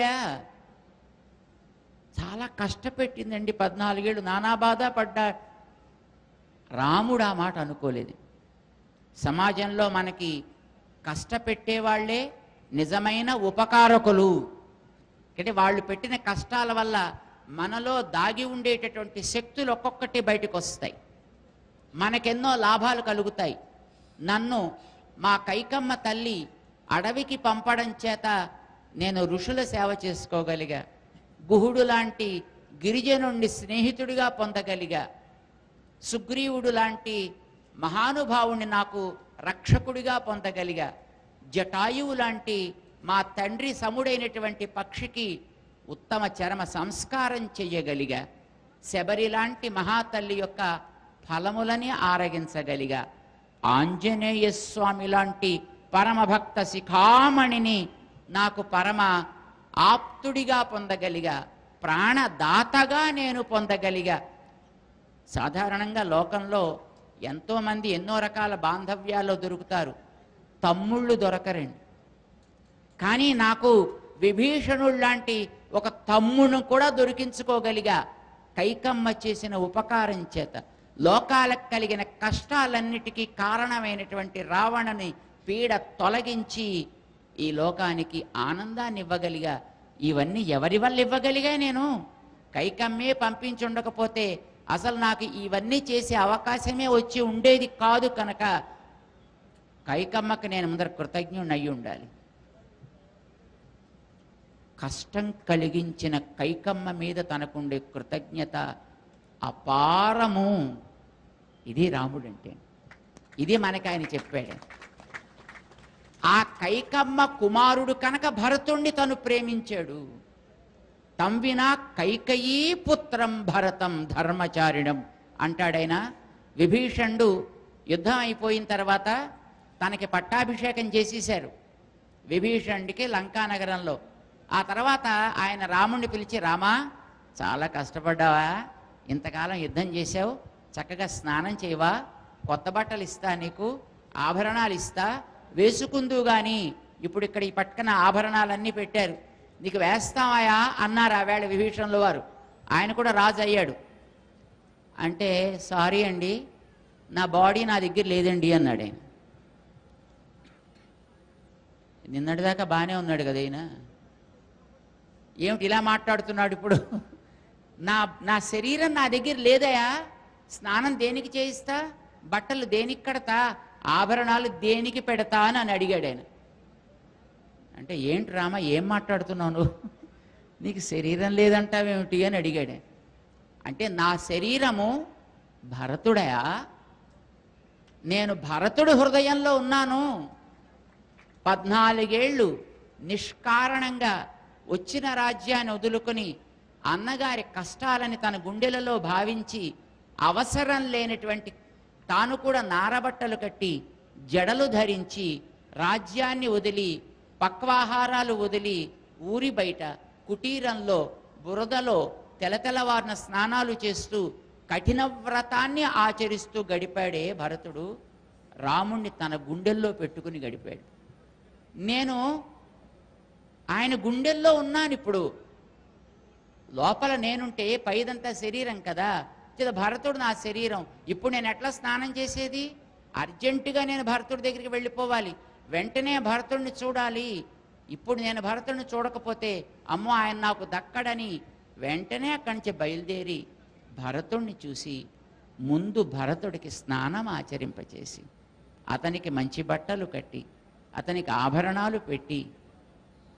చాలా కష్టపెట్టిందండి పద్నాలుగేళ్ళు నానా బాధ పడ్డా రాముడు ఆ మాట అనుకోలేదు సమాజంలో మనకి కష్టపెట్టేవాళ్లే నిజమైన ఉపకారకులు అంటే వాళ్ళు పెట్టిన కష్టాల వల్ల మనలో దాగి ఉండేటటువంటి శక్తులు ఒక్కొక్కటి బయటకు వస్తాయి మనకెన్నో లాభాలు కలుగుతాయి నన్ను మా కైకమ్మ తల్లి అడవికి పంపడం చేత నేను ఋషుల సేవ చేసుకోగలిగా గుహుడు లాంటి గిరిజనుండి స్నేహితుడిగా పొందగలిగా సుగ్రీవుడు లాంటి మహానుభావుణ్ణి నాకు రక్షకుడిగా పొందగలిగా జటాయువు లాంటి మా తండ్రి సముడైనటువంటి పక్షికి ఉత్తమ చరమ సంస్కారం చెయ్యగలిగా శబరి లాంటి మహాతల్లి యొక్క ఫలములని ఆరగించగలిగా ఆంజనేయ స్వామి లాంటి పరమభక్త శిఖామణిని నాకు పరమ ఆప్తుడిగా పొందగలిగా ప్రాణదాతగా నేను పొందగలిగా సాధారణంగా లోకంలో ఎంతోమంది ఎన్నో రకాల బాంధవ్యాల్లో దొరుకుతారు తమ్ముళ్ళు దొరకరండి కానీ నాకు విభీషణుడు లాంటి ఒక తమ్మును కూడా దొరికించుకోగలిగా కైకమ్మ చేసిన ఉపకారం చేత లోకాలకు కలిగిన కష్టాలన్నిటికీ కారణమైనటువంటి రావణని పీడ తొలగించి ఈ లోకానికి ఆనందాన్ని ఇవ్వగలిగా ఇవన్నీ ఎవరి వల్ల ఇవ్వగలిగా నేను కైకమ్మే పంపించుండకపోతే అసలు నాకు ఇవన్నీ చేసే అవకాశమే వచ్చి ఉండేది కాదు కనుక కైకమ్మకి నేను ముందర కృతజ్ఞుడిని అయి ఉండాలి కష్టం కలిగించిన కైకమ్మ మీద తనకుండే కృతజ్ఞత అపారము ఇది రాముడంటే ఇది మనకి ఆయన చెప్పాడు ఆ కైకమ్మ కుమారుడు కనుక భరతుణ్ణి తను ప్రేమించాడు తంవినా కైకయీ పుత్రం భరతం ధర్మచారిణం అంటాడైనా విభీషణుడు యుద్ధం అయిపోయిన తర్వాత తనకి పట్టాభిషేకం చేసేశారు విభీషణుడికి లంకా నగరంలో ఆ తర్వాత ఆయన రాముణ్ణి పిలిచి రామా చాలా కష్టపడ్డావా ఇంతకాలం యుద్ధం చేశావు చక్కగా స్నానం చేయవా కొత్త బట్టలు ఇస్తా నీకు ఆభరణాలు ఇస్తా వేసుకుందు గాని ఇప్పుడు ఇక్కడ ఈ పట్టుకున్న ఆభరణాలన్నీ పెట్టారు నీకు వేస్తామాయా అన్నారు ఆ వేళ విభీషణుల వారు ఆయన కూడా రాజు అయ్యాడు అంటే సారీ అండి నా బాడీ నా దగ్గర లేదండి అన్నాడు ఆయన నిన్నటిదాకా బాగానే ఉన్నాడు కదా ఈయన ఏమిటి ఇలా మాట్లాడుతున్నాడు ఇప్పుడు నా నా శరీరం నా దగ్గర లేదయా స్నానం దేనికి చేయిస్తా బట్టలు దేనికి కడతా ఆభరణాలు దేనికి పెడతా అని అని అడిగాడు ఆయన అంటే ఏంటి రామ ఏం మాట్లాడుతున్నావు నువ్వు నీకు శరీరం లేదంటావేమిటి అని అడిగాడు ఆయన. అంటే నా శరీరము భరతుడయా నేను భరతుడు హృదయంలో ఉన్నాను పద్నాలుగేళ్ళు నిష్కారణంగా వచ్చిన రాజ్యాన్ని వదులుకొని అన్నగారి కష్టాలని తన గుండెలలో భావించి అవసరం లేనటువంటి తాను కూడా నారబట్టలు కట్టి జడలు ధరించి రాజ్యాన్ని వదిలి పక్వాహారాలు వదిలి ఊరి బయట కుటీరంలో బురదలో తెలతెలవారిన స్నానాలు చేస్తూ కఠిన వ్రతాన్ని ఆచరిస్తూ గడిపాడే భరతుడు రాముణ్ణి తన గుండెల్లో పెట్టుకుని గడిపాడు నేను ఆయన గుండెల్లో ఉన్నాను ఇప్పుడు లోపల నేనుంటే పైదంతా శరీరం కదా ఇది భరతుడు నా శరీరం ఇప్పుడు నేను ఎట్లా స్నానం చేసేది అర్జెంటుగా నేను భరతుడి దగ్గరికి వెళ్ళిపోవాలి వెంటనే భరతుడిని చూడాలి ఇప్పుడు నేను భరతుడిని చూడకపోతే అమ్మో ఆయన నాకు దక్కడని వెంటనే అక్కడి నుంచి బయలుదేరి భరతుడిని చూసి ముందు భరతుడికి స్నానం ఆచరింపచేసి అతనికి మంచి బట్టలు కట్టి అతనికి ఆభరణాలు పెట్టి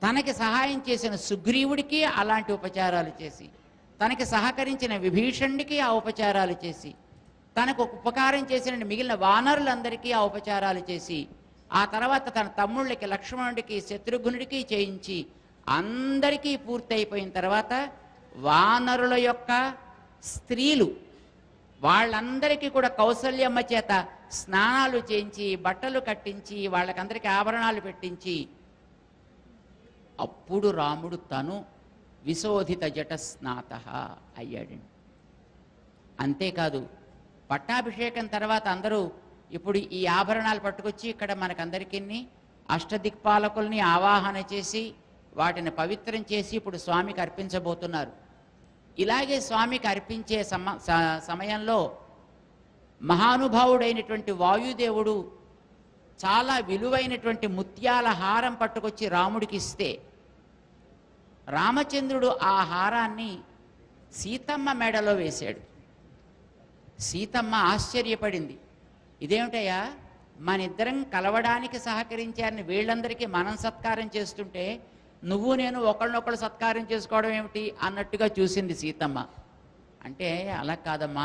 తనకి సహాయం చేసిన సుగ్రీవుడికి అలాంటి ఉపచారాలు చేసి తనకి సహకరించిన విభీషణుడికి ఆ ఉపచారాలు చేసి తనకు ఉపకారం చేసిన మిగిలిన వానరులందరికీ ఆ ఉపచారాలు చేసి ఆ తర్వాత తన తమ్ముళ్ళకి లక్ష్మణుడికి శత్రుఘ్నుడికి చేయించి అందరికీ పూర్తయిపోయిన తర్వాత వానరుల యొక్క స్త్రీలు వాళ్ళందరికీ కూడా కౌసల్యమ్మ చేత స్నానాలు చేయించి బట్టలు కట్టించి వాళ్ళకందరికీ ఆభరణాలు పెట్టించి అప్పుడు రాముడు తను విశోధిత జట స్నాత అయ్యాడండి అంతేకాదు పట్టాభిషేకం తర్వాత అందరూ ఇప్పుడు ఈ ఆభరణాలు పట్టుకొచ్చి ఇక్కడ మనకందరికీ అష్టదిక్పాలకుల్ని ఆవాహన చేసి వాటిని పవిత్రం చేసి ఇప్పుడు స్వామికి అర్పించబోతున్నారు ఇలాగే స్వామికి అర్పించే సమ స- సమయంలో మహానుభావుడైనటువంటి వాయుదేవుడు చాలా విలువైనటువంటి ముత్యాల హారం పట్టుకొచ్చి రాముడికి ఇస్తే రామచంద్రుడు ఆ హారాన్ని సీతమ్మ మెడలో వేశాడు సీతమ్మ ఆశ్చర్యపడింది ఇదేమిటయ్యా మన ఇద్దరం కలవడానికి సహకరించారని వీళ్ళందరికీ మనం సత్కారం చేస్తుంటే నువ్వు నేను ఒకళ్ళనొకళ్ళు సత్కారం చేసుకోవడం ఏమిటి అన్నట్టుగా చూసింది సీతమ్మ అంటే అలా కాదమ్మా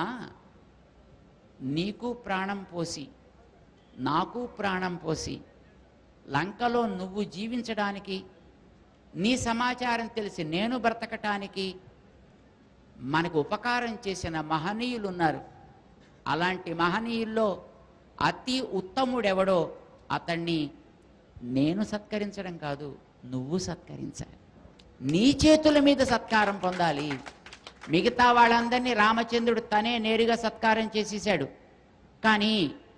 నీకు ప్రాణం పోసి నాకు ప్రాణం పోసి లంకలో నువ్వు జీవించడానికి నీ సమాచారం తెలిసి నేను బ్రతకటానికి మనకు ఉపకారం చేసిన మహనీయులు ఉన్నారు అలాంటి మహనీయుల్లో అతి ఉత్తముడెవడో అతన్ని నేను సత్కరించడం కాదు నువ్వు సత్కరించాలి నీ చేతుల మీద సత్కారం పొందాలి మిగతా వాళ్ళందరినీ రామచంద్రుడు తనే నేరుగా సత్కారం చేసేసాడు కానీ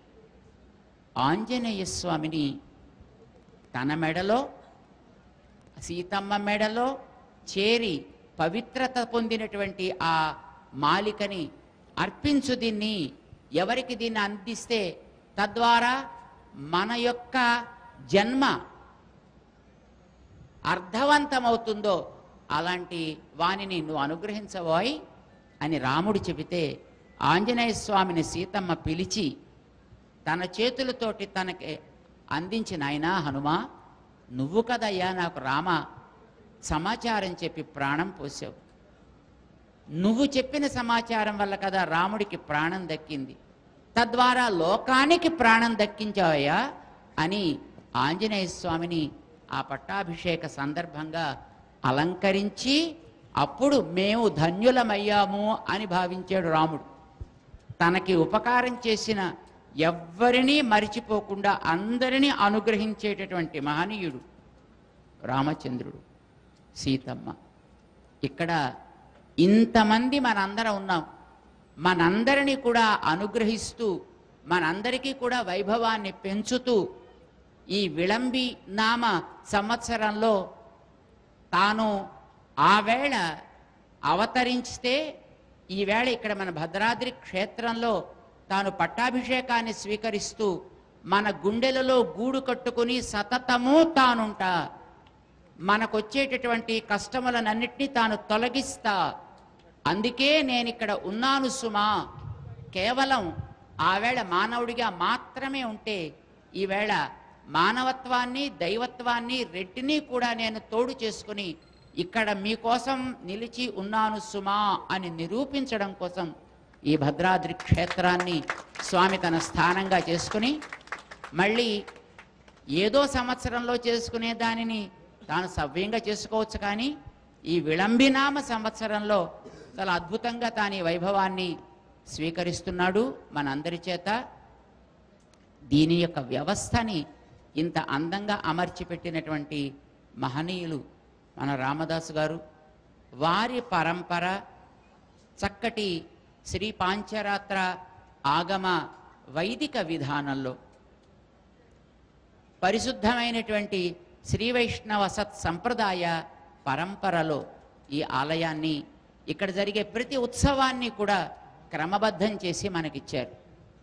ఆంజనేయ స్వామిని తన మెడలో సీతమ్మ మెడలో చేరి పవిత్రత పొందినటువంటి ఆ మాలికని అర్పించు దీన్ని ఎవరికి దీన్ని అందిస్తే తద్వారా మన యొక్క జన్మ అర్థవంతమవుతుందో అలాంటి వానిని నువ్వు అనుగ్రహించబోయ్ అని రాముడు చెబితే ఆంజనేయ స్వామిని సీతమ్మ పిలిచి తన చేతులతోటి తనకి అందించిన ఆయన హనుమా నువ్వు కదయ్యా నాకు రామ సమాచారం చెప్పి ప్రాణం పోసావు నువ్వు చెప్పిన సమాచారం వల్ల కదా రాముడికి ప్రాణం దక్కింది తద్వారా లోకానికి ప్రాణం దక్కించావయ్యా అని ఆంజనేయ స్వామిని ఆ పట్టాభిషేక సందర్భంగా అలంకరించి అప్పుడు మేము ధన్యులమయ్యాము అని భావించాడు రాముడు తనకి ఉపకారం చేసిన ఎవ్వరినీ మరిచిపోకుండా అందరినీ అనుగ్రహించేటటువంటి మహనీయుడు రామచంద్రుడు సీతమ్మ ఇక్కడ ఇంతమంది మనందరం ఉన్నాం మనందరినీ కూడా అనుగ్రహిస్తూ మనందరికీ కూడా వైభవాన్ని పెంచుతూ ఈ విళంబి నామ సంవత్సరంలో తాను ఆ వేళ అవతరించితే ఈవేళ ఇక్కడ మన భద్రాద్రి క్షేత్రంలో తాను పట్టాభిషేకాన్ని స్వీకరిస్తూ మన గుండెలలో గూడు కట్టుకుని సతతము తానుంటా మనకొచ్చేటటువంటి కష్టములనన్నిటినీ తాను తొలగిస్తా అందుకే నేను ఇక్కడ ఉన్నాను సుమా కేవలం ఆవేళ మానవుడిగా మాత్రమే ఉంటే ఈవేళ మానవత్వాన్ని దైవత్వాన్ని రెట్టిని కూడా నేను తోడు చేసుకుని ఇక్కడ మీకోసం నిలిచి ఉన్నాను సుమా అని నిరూపించడం కోసం ఈ భద్రాద్రి క్షేత్రాన్ని స్వామి తన స్థానంగా చేసుకుని మళ్ళీ ఏదో సంవత్సరంలో చేసుకునే దానిని తాను సవ్యంగా చేసుకోవచ్చు కానీ ఈ విళంబినామ సంవత్సరంలో చాలా అద్భుతంగా తాను ఈ వైభవాన్ని స్వీకరిస్తున్నాడు మనందరి చేత దీని యొక్క వ్యవస్థని ఇంత అందంగా అమర్చిపెట్టినటువంటి మహనీయులు మన రామదాసు గారు వారి పరంపర చక్కటి శ్రీ పాంచరాత్ర ఆగమ వైదిక విధానంలో పరిశుద్ధమైనటువంటి శ్రీ వైష్ణవ సత్ సంప్రదాయ పరంపరలో ఈ ఆలయాన్ని ఇక్కడ జరిగే ప్రతి ఉత్సవాన్ని కూడా క్రమబద్ధం చేసి మనకిచ్చారు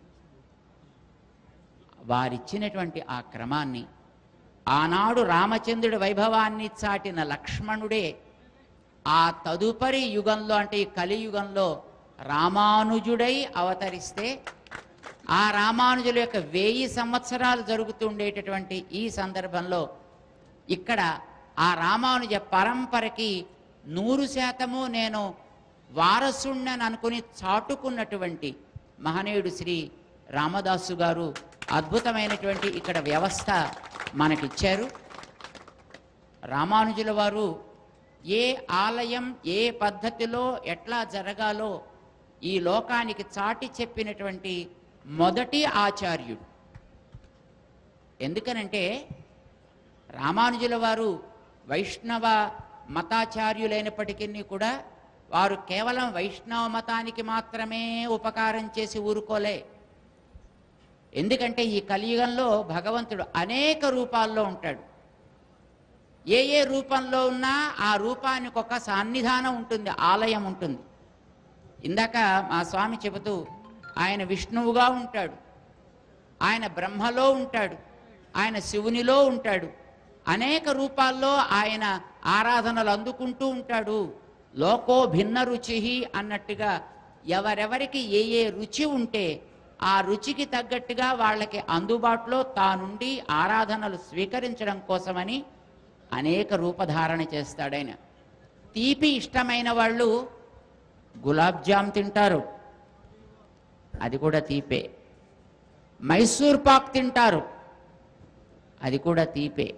వారిచ్చినటువంటి ఆ క్రమాన్ని ఆనాడు రామచంద్రుడి వైభవాన్ని చాటిన లక్ష్మణుడే ఆ తదుపరి యుగంలో అంటే ఈ కలియుగంలో రామానుజుడై అవతరిస్తే ఆ రామానుజుల యొక్క వెయ్యి సంవత్సరాలు జరుగుతుండేటటువంటి ఈ సందర్భంలో ఇక్కడ ఆ రామానుజ పరంపరకి నూరు శాతము నేను వారసుణ్ణని అనుకుని చాటుకున్నటువంటి మహనీయుడు శ్రీ రామదాసు గారు అద్భుతమైనటువంటి ఇక్కడ వ్యవస్థ మనకిచ్చారు రామానుజుల వారు ఏ ఆలయం ఏ పద్ధతిలో ఎట్లా జరగాలో ఈ లోకానికి చాటి చెప్పినటువంటి మొదటి ఆచార్యుడు ఎందుకనంటే రామానుజుల వారు వైష్ణవ మతాచార్యులైనప్పటికీ కూడా వారు కేవలం వైష్ణవ మతానికి మాత్రమే ఉపకారం చేసి ఊరుకోలే ఎందుకంటే ఈ కలియుగంలో భగవంతుడు అనేక రూపాల్లో ఉంటాడు ఏ ఏ రూపంలో ఉన్నా ఆ రూపానికి ఒక సన్నిధానం ఉంటుంది ఆలయం ఉంటుంది ఇందాక మా స్వామి చెబుతూ ఆయన విష్ణువుగా ఉంటాడు ఆయన బ్రహ్మలో ఉంటాడు ఆయన శివునిలో ఉంటాడు అనేక రూపాల్లో ఆయన ఆరాధనలు అందుకుంటూ ఉంటాడు లోకో భిన్న రుచి అన్నట్టుగా ఎవరెవరికి ఏ ఏ రుచి ఉంటే ఆ రుచికి తగ్గట్టుగా వాళ్ళకి అందుబాటులో తానుండి ఆరాధనలు స్వీకరించడం కోసమని అనేక రూపధారణ చేస్తాడాయన తీపి ఇష్టమైన వాళ్ళు గులాబ్ జామ్ తింటారు అది కూడా తీపే మైసూర్ పాక్ తింటారు అది కూడా తీపే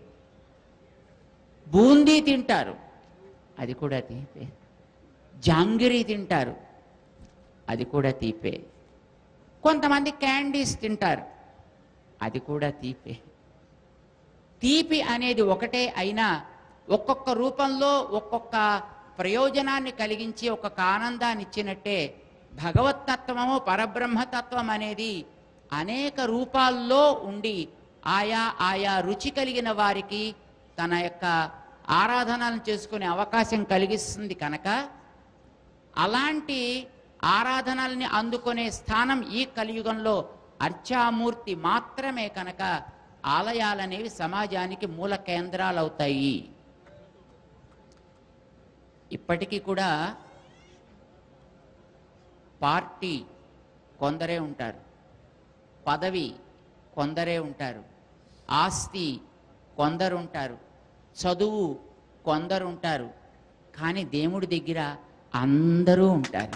బూందీ తింటారు అది కూడా తీపే జాంగిరీ తింటారు అది కూడా తీపే కొంతమంది క్యాండీస్ తింటారు అది కూడా తీపే తీపి అనేది ఒకటే అయినా ఒక్కొక్క రూపంలో ఒక్కొక్క ప్రయోజనాన్ని కలిగించి ఒక్కొక్క ఆనందాన్ని ఇచ్చినట్టే భగవత్తత్వము పరబ్రహ్మతత్వం అనేది అనేక రూపాల్లో ఉండి ఆయా ఆయా రుచి కలిగిన వారికి తన యొక్క ఆరాధనలను చేసుకునే అవకాశం కలిగిస్తుంది కనుక అలాంటి ఆరాధనల్ని అందుకునే స్థానం ఈ కలియుగంలో అర్చామూర్తి మాత్రమే కనుక ఆలయాలనేవి సమాజానికి మూల కేంద్రాలు అవుతాయి ఇప్పటికీ కూడా పార్టీ కొందరే ఉంటారు పదవి కొందరే ఉంటారు ఆస్తి కొందరు ఉంటారు చదువు కొందరు ఉంటారు కానీ దేవుడి దగ్గర అందరూ ఉంటారు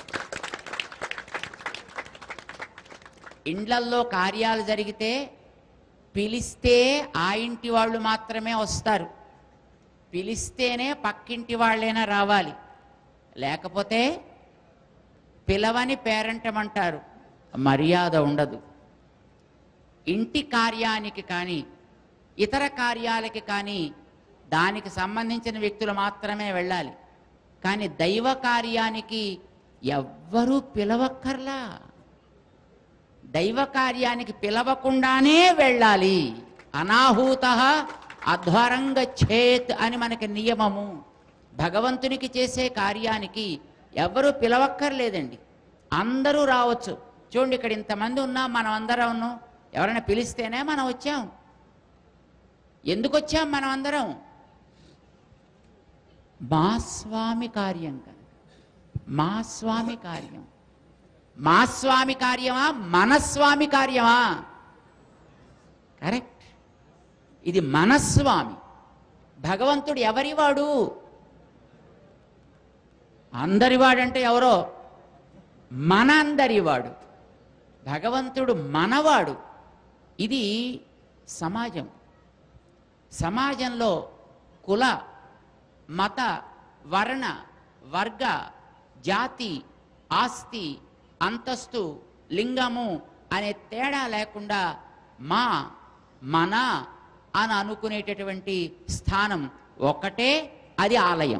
ఇండ్లల్లో కార్యాలు జరిగితే పిలిస్తే ఆ ఇంటి వాళ్ళు మాత్రమే వస్తారు పిలిస్తేనే పక్కింటి వాళ్ళైనా రావాలి లేకపోతే పిలవని పేరంటమంటారు మర్యాద ఉండదు ఇంటి కార్యానికి కానీ ఇతర కార్యాలకి కానీ దానికి సంబంధించిన వ్యక్తులు మాత్రమే వెళ్ళాలి కానీ దైవ కార్యానికి ఎవ్వరూ పిలవక్కర్లా దైవ కార్యానికి పిలవకుండానే వెళ్ళాలి అనాహూత అధ్వరంగ చేత్ అని మనకి నియమము భగవంతునికి చేసే కార్యానికి ఎవరు పిలవక్కర్లేదండి అందరూ రావచ్చు చూడండి ఇక్కడ ఇంతమంది ఉన్నాం మనం అందరం ఉన్నాం ఎవరైనా పిలిస్తేనే మనం వచ్చాం ఎందుకు వచ్చాం మనం అందరం మా స్వామి కార్యం కనుక మా స్వామి కార్యం మా స్వామి కార్యమా మన స్వామి కార్యమా కరెక్ట్ ఇది మనస్వామి భగవంతుడు ఎవరివాడు అందరివాడంటే ఎవరో మన అందరివాడు భగవంతుడు మనవాడు ఇది సమాజం సమాజంలో కుల మత వర్ణ వర్గ జాతి ఆస్తి అంతస్తు లింగము అనే తేడా లేకుండా మా మన అని అనుకునేటటువంటి స్థానం ఒకటే అది ఆలయం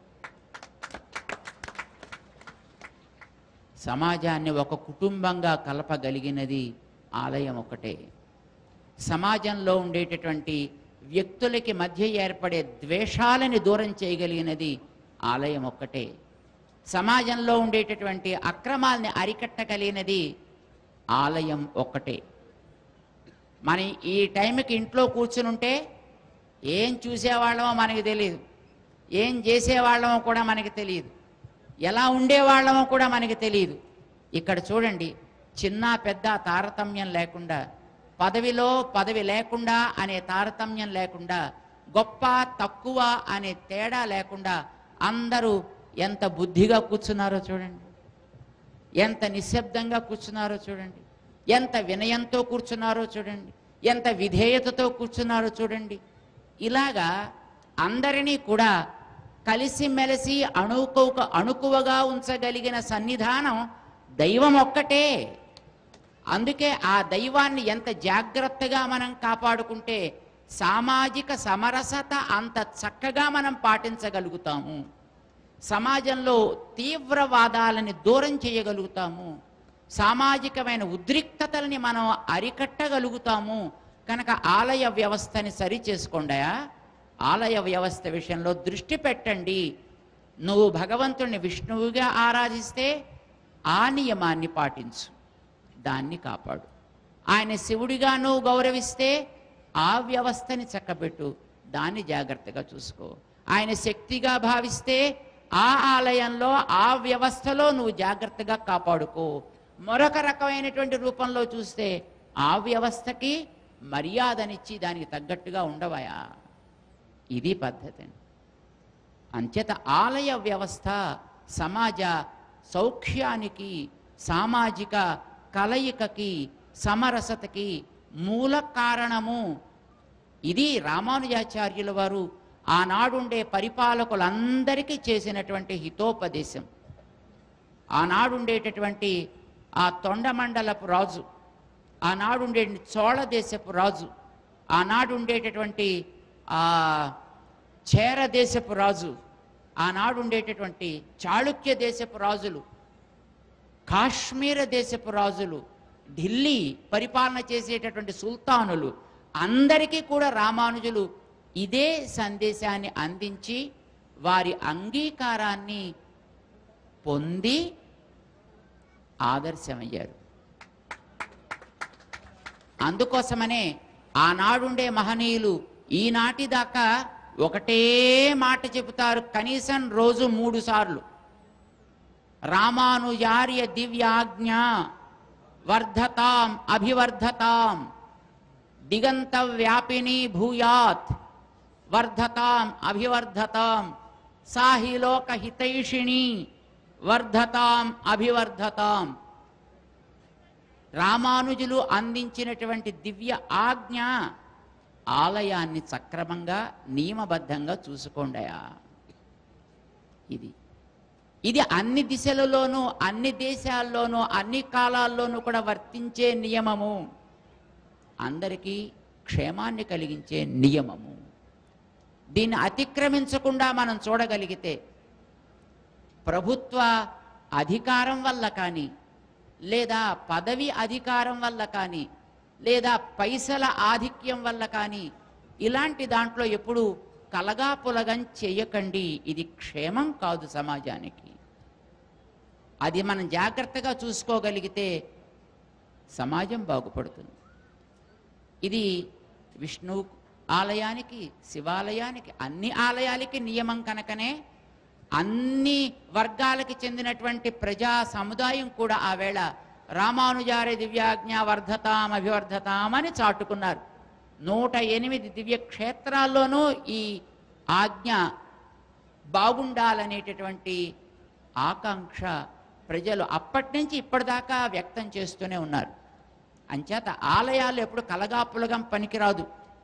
సమాజాన్ని ఒక కుటుంబంగా కలపగలిగినది ఆలయం ఒకటే సమాజంలో ఉండేటటువంటి వ్యక్తులకి మధ్య ఏర్పడే ద్వేషాలని దూరం చేయగలిగినది ఆలయం ఒక్కటే సమాజంలో ఉండేటటువంటి అక్రమాల్ని అరికట్టగలిగినది ఆలయం ఒక్కటే మన ఈ టైంకి ఇంట్లో కూర్చుని ఉంటే ఏం చూసేవాళ్ళమో మనకి తెలియదు ఏం చేసేవాళ్ళమో కూడా మనకి తెలియదు ఎలా ఉండేవాళ్ళమో కూడా మనకి తెలియదు ఇక్కడ చూడండి చిన్న పెద్ద తారతమ్యం లేకుండా పదవిలో పదవి లేకుండా అనే తారతమ్యం లేకుండా గొప్ప తక్కువ అనే తేడా లేకుండా అందరూ ఎంత బుద్ధిగా కూర్చున్నారో చూడండి ఎంత నిశ్శబ్దంగా కూర్చున్నారో చూడండి ఎంత వినయంతో కూర్చున్నారో చూడండి ఎంత విధేయతతో కూర్చున్నారో చూడండి ఇలాగా అందరినీ కూడా కలిసిమెలిసి అణుకువ అణుకువగా ఉంచగలిగిన సన్నిధానం దైవం ఒక్కటే అందుకే ఆ దైవాన్ని ఎంత జాగ్రత్తగా మనం కాపాడుకుంటే సామాజిక సమరసత అంత చక్కగా మనం పాటించగలుగుతాము సమాజంలో తీవ్రవాదాలని దూరం చేయగలుగుతాము సామాజికమైన ఉద్రిక్తతల్ని మనం అరికట్టగలుగుతాము కనుక ఆలయ వ్యవస్థని సరి చేసుకోండాయా ఆలయ వ్యవస్థ విషయంలో దృష్టి పెట్టండి నువ్వు భగవంతుణ్ణి విష్ణువుగా ఆరాధిస్తే ఆ నియమాన్ని పాటించు దాన్ని కాపాడు ఆయన శివుడిగా నువ్వు గౌరవిస్తే ఆ వ్యవస్థని చక్కబెట్టు దాన్ని జాగ్రత్తగా చూసుకో ఆయన శక్తిగా భావిస్తే ఆ ఆలయంలో ఆ వ్యవస్థలో నువ్వు జాగ్రత్తగా కాపాడుకో మరొక రకమైనటువంటి రూపంలో చూస్తే ఆ వ్యవస్థకి మర్యాదనిచ్చి దానికి తగ్గట్టుగా ఉండవయా ఇది పద్ధతి అంచేత ఆలయ వ్యవస్థ సమాజ సౌఖ్యానికి సామాజిక కలయికకి సమరసతకి మూల కారణము ఇది రామానుజాచార్యుల వారు ఆనాడుండే పరిపాలకులందరికీ చేసినటువంటి హితోపదేశం ఆనాడుండేటటువంటి ఆ తొండమండలపు రాజు ఆనాడుండే చోళ దేశపు రాజు ఆనాడుండేటటువంటి ఆ చేర దేశపు రాజు ఆనాడుండేటటువంటి చాళుక్య దేశపు రాజులు కాశ్మీర దేశపు రాజులు ఢిల్లీ పరిపాలన చేసేటటువంటి సుల్తానులు అందరికీ కూడా రామానుజులు ఇదే సందేశాన్ని అందించి వారి అంగీకారాన్ని పొంది ఆదర్శమయ్యారు అందుకోసమనే ఆనాడుండే మహనీయులు ఈనాటి దాకా ఒకటే మాట చెబుతారు కనీసం రోజు మూడు సార్లు రామానుజార్య దివ్యాజ్ఞ వర్ధతాం అభివర్ధతాం దిగంత వ్యాపిని భూయాత్ వర్ధతాం అభివర్ధతాం సాహి లోక హితైషిణి వర్ధతాం అభివర్ధతాం రామానుజులు అందించినటువంటి దివ్య ఆజ్ఞ ఆలయాన్ని సక్రమంగా నియమబద్ధంగా చూసుకోండియా ఇది ఇది అన్ని దిశలలోనూ అన్ని దేశాల్లోనూ అన్ని కాలాల్లోనూ కూడా వర్తించే నియమము అందరికీ క్షేమాన్ని కలిగించే నియమము దీన్ని అతిక్రమించకుండా మనం చూడగలిగితే ప్రభుత్వ అధికారం వల్ల కానీ లేదా పదవి అధికారం వల్ల కానీ లేదా పైసల ఆధిక్యం వల్ల కానీ ఇలాంటి దాంట్లో ఎప్పుడు కలగా పులగం చేయకండి ఇది క్షేమం కాదు సమాజానికి అది మనం జాగ్రత్తగా చూసుకోగలిగితే సమాజం బాగుపడుతుంది ఇది విష్ణు ఆలయానికి శివాలయానికి అన్ని ఆలయాలకి నియమం కనుకనే అన్ని వర్గాలకి చెందినటువంటి ప్రజా సముదాయం కూడా ఆ వేళ రామానుజారి దివ్యాజ్ఞ వర్ధతాం అభివర్ధతాం అని చాటుకున్నారు నూట ఎనిమిది దివ్య క్షేత్రాల్లోనూ ఈ ఆజ్ఞ బాగుండాలనేటటువంటి ఆకాంక్ష ప్రజలు అప్పటి నుంచి ఇప్పటిదాకా వ్యక్తం చేస్తూనే ఉన్నారు అంచేత ఆలయాలు ఎప్పుడు కలగాపులగం పనికిరాదు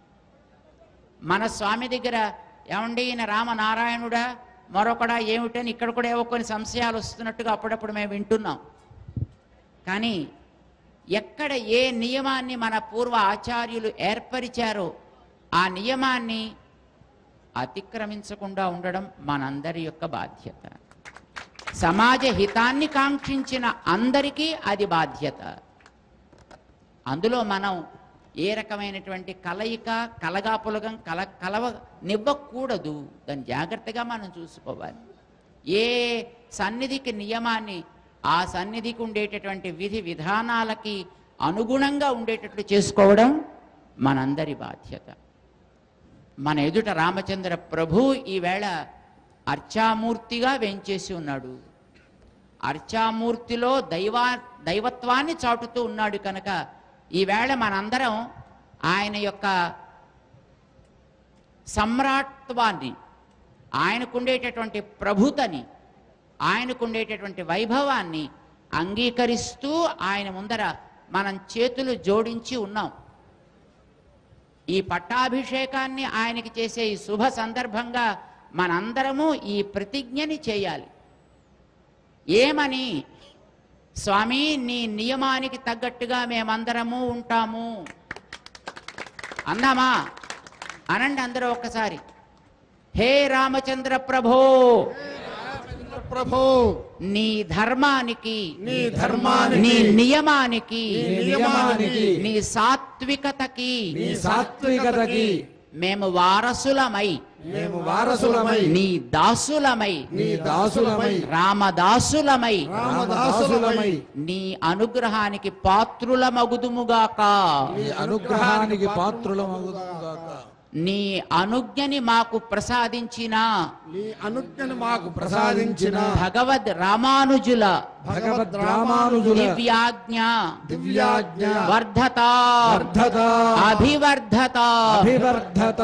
మన స్వామి దగ్గర ఏమండి ఈయన రామనారాయణుడా మరొకడా ఏమిటని ఇక్కడ కూడా ఏవో కొన్ని సంశయాలు వస్తున్నట్టుగా అప్పుడప్పుడు మేము వింటున్నాం కానీ ఎక్కడ ఏ నియమాన్ని మన పూర్వ ఆచార్యులు ఏర్పరిచారో ఆ నియమాన్ని అతిక్రమించకుండా ఉండడం మనందరి యొక్క బాధ్యత సమాజ హితాన్ని కాంక్షించిన అందరికీ అది బాధ్యత అందులో మనం ఏ రకమైనటువంటి కలయిక కలగాపులగం కల కలవ నివ్వకూడదు దాన్ని జాగ్రత్తగా మనం చూసుకోవాలి ఏ సన్నిధికి నియమాన్ని ఆ సన్నిధికి ఉండేటటువంటి విధి విధానాలకి అనుగుణంగా ఉండేటట్లు చేసుకోవడం మనందరి బాధ్యత మన ఎదుట రామచంద్ర ప్రభు ఈవేళ అర్చామూర్తిగా వెంచేసి ఉన్నాడు అర్చామూర్తిలో దైవా దైవత్వాన్ని చాటుతూ ఉన్నాడు కనుక ఈవేళ మనందరం ఆయన యొక్క సమ్రాట్వాన్ని ఆయనకుండేటటువంటి ప్రభుతని ఆయనకుండేటటువంటి వైభవాన్ని అంగీకరిస్తూ ఆయన ముందర మనం చేతులు జోడించి ఉన్నాం ఈ పట్టాభిషేకాన్ని ఆయనకి చేసే ఈ శుభ సందర్భంగా మనందరము ఈ ప్రతిజ్ఞని చేయాలి ఏమని స్వామి నీ నియమానికి తగ్గట్టుగా మేమందరము ఉంటాము అందామా అనండి అందరూ ఒక్కసారి హే రామచంద్ర ప్రభో ప్రభు నీ ధర్మానికి నీ ధర్మానికి, నీ నియమానికి నీ నియమానికి, నీ సాత్వికతకి నీ సాత్వికతకి మేము వారసులమై మేము వారసులమై నీ దాసులమై నీ దాసులమై రామదాసులమై రామదాసులమై నీ అనుగ్రహానికి పాత్రులమగుదుముగాక నీ అనుగ్రహానికి పాత్రులమగుగాక నీ అనుజ్ఞని మాకు ప్రసాదించిన నీ అనుజ్ఞను మాకు ప్రసాదించిన భగవద్ రామానుజుల భగవద్ రామానుజుల దివ్యాజ్ఞ దివ్యాజ్ఞ వర్ధత వర్ధత అభివర్ధత అభివర్ధత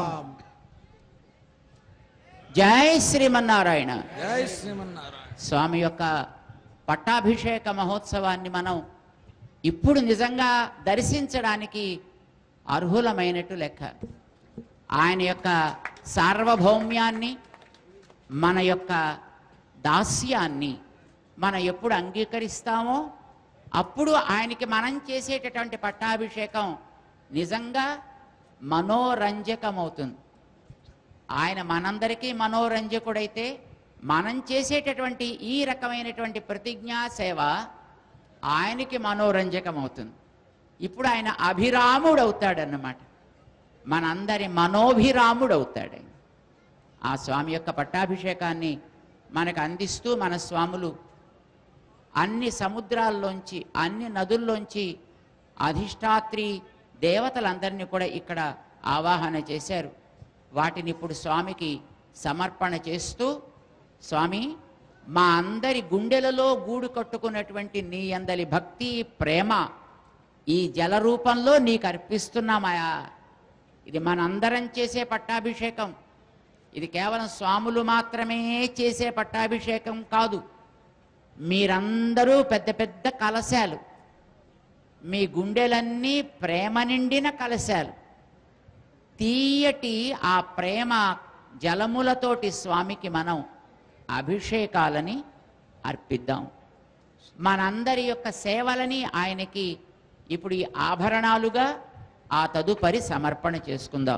జై శ్రీమన్నారాయణ జై శ్రీమన్నారాయణ స్వామి యొక్క పట్టాభిషేక మహోత్సవాన్ని మనం ఇప్పుడు నిజంగా దర్శించడానికి అర్హులమైనట్టు లెక్క ఆయన యొక్క సార్వభౌమ్యాన్ని మన యొక్క దాస్యాన్ని మనం ఎప్పుడు అంగీకరిస్తామో అప్పుడు ఆయనకి మనం చేసేటటువంటి పట్టాభిషేకం నిజంగా మనోరంజకమవుతుంది ఆయన మనందరికీ మనోరంజకుడైతే మనం చేసేటటువంటి ఈ రకమైనటువంటి ప్రతిజ్ఞా సేవ ఆయనకి మనోరంజకం అవుతుంది ఇప్పుడు ఆయన అభిరాముడు అవుతాడన్నమాట మనందరి మనోభిరాముడు అవుతాడు ఆయన. ఆ స్వామి యొక్క పట్టాభిషేకాన్ని మనకు అందిస్తూ మన స్వాములు అన్ని సముద్రాల్లోంచి అన్ని నదుల్లోంచి అధిష్టాత్రి దేవతలందరినీ కూడా ఇక్కడ ఆవాహన చేశారు వాటిని ఇప్పుడు స్వామికి సమర్పణ చేస్తూ స్వామి మా అందరి గుండెలలో గూడు కట్టుకున్నటువంటి నీ అందరి భక్తి ప్రేమ ఈ జల రూపంలో నీకు అర్పిస్తున్నామాయా ఇది మనందరం చేసే పట్టాభిషేకం ఇది కేవలం స్వాములు మాత్రమే చేసే పట్టాభిషేకం కాదు మీరందరూ పెద్ద పెద్ద కలశాలు మీ గుండెలన్నీ ప్రేమ నిండిన కలశాలు తీయటి ఆ ప్రేమ జలములతోటి స్వామికి మనం అభిషేకాలని అర్పిద్దాం మనందరి యొక్క సేవలని ఆయనకి ఇప్పుడు ఈ ఆభరణాలుగా ఆ తదుపరి సమర్పణ చేసుకుందాం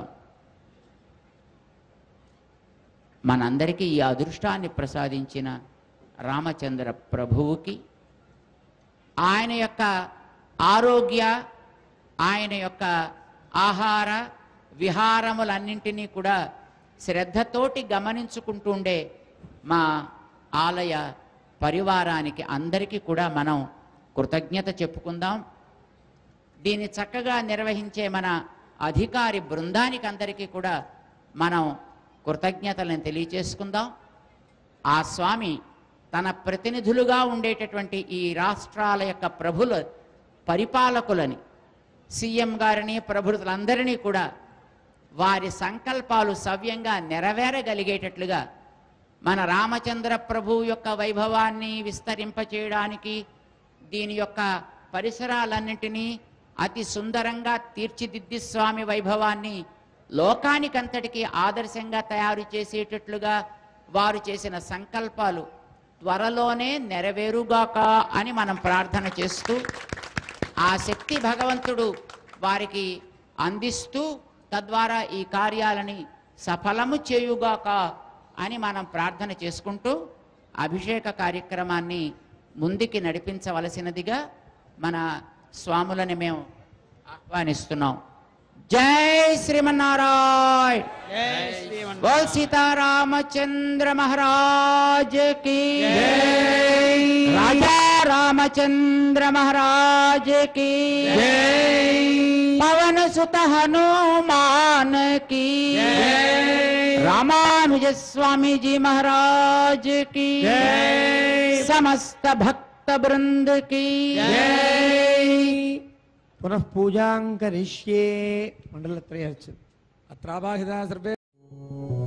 మనందరికీ ఈ అదృష్టాన్ని ప్రసాదించిన రామచంద్ర ప్రభువుకి ఆయన యొక్క ఆరోగ్య ఆయన యొక్క ఆహార విహారములన్నింటినీ కూడా శ్రద్ధతోటి గమనించుకుంటూ ఉండే మా ఆలయ పరివారానికి అందరికీ కూడా మనం కృతజ్ఞత చెప్పుకుందాం దీన్ని చక్కగా నిర్వహించే మన అధికారి బృందానికి అందరికీ కూడా మనం కృతజ్ఞతలను తెలియచేసుకుందాం ఆ స్వామి తన ప్రతినిధులుగా ఉండేటటువంటి ఈ రాష్ట్రాల యొక్క ప్రభుల పరిపాలకులని సీఎం గారిని ప్రభుత్వందరినీ కూడా వారి సంకల్పాలు సవ్యంగా నెరవేరగలిగేటట్లుగా మన రామచంద్ర ప్రభు యొక్క వైభవాన్ని విస్తరింపచేయడానికి దీని యొక్క పరిసరాలన్నింటినీ అతి సుందరంగా తీర్చిదిద్ది స్వామి వైభవాన్ని లోకానికంతటికీ ఆదర్శంగా తయారు చేసేటట్లుగా వారు చేసిన సంకల్పాలు త్వరలోనే నెరవేరుగాక అని మనం ప్రార్థన చేస్తూ ఆ శక్తి భగవంతుడు వారికి అందిస్తూ తద్వారా ఈ కార్యాలని సఫలము చేయుగాక అని మనం ప్రార్థన చేసుకుంటూ అభిషేక కార్యక్రమాన్ని ముందుకి నడిపించవలసినదిగా మన స్వాములని మేము ఆహ్వానిస్తున్నాం జై శ్రీమన్నారాయణ बोल सीतारामचंद्र महाराज की राजा रामचंद्र महाराज की पवन सुत हनुमान की रामानुज स्वामी जी महाराज की समस्त भक्त वृंद की పునః పూజాం కరిష్యే మండలత్రయార్చన అత్రావాహితా సర్వే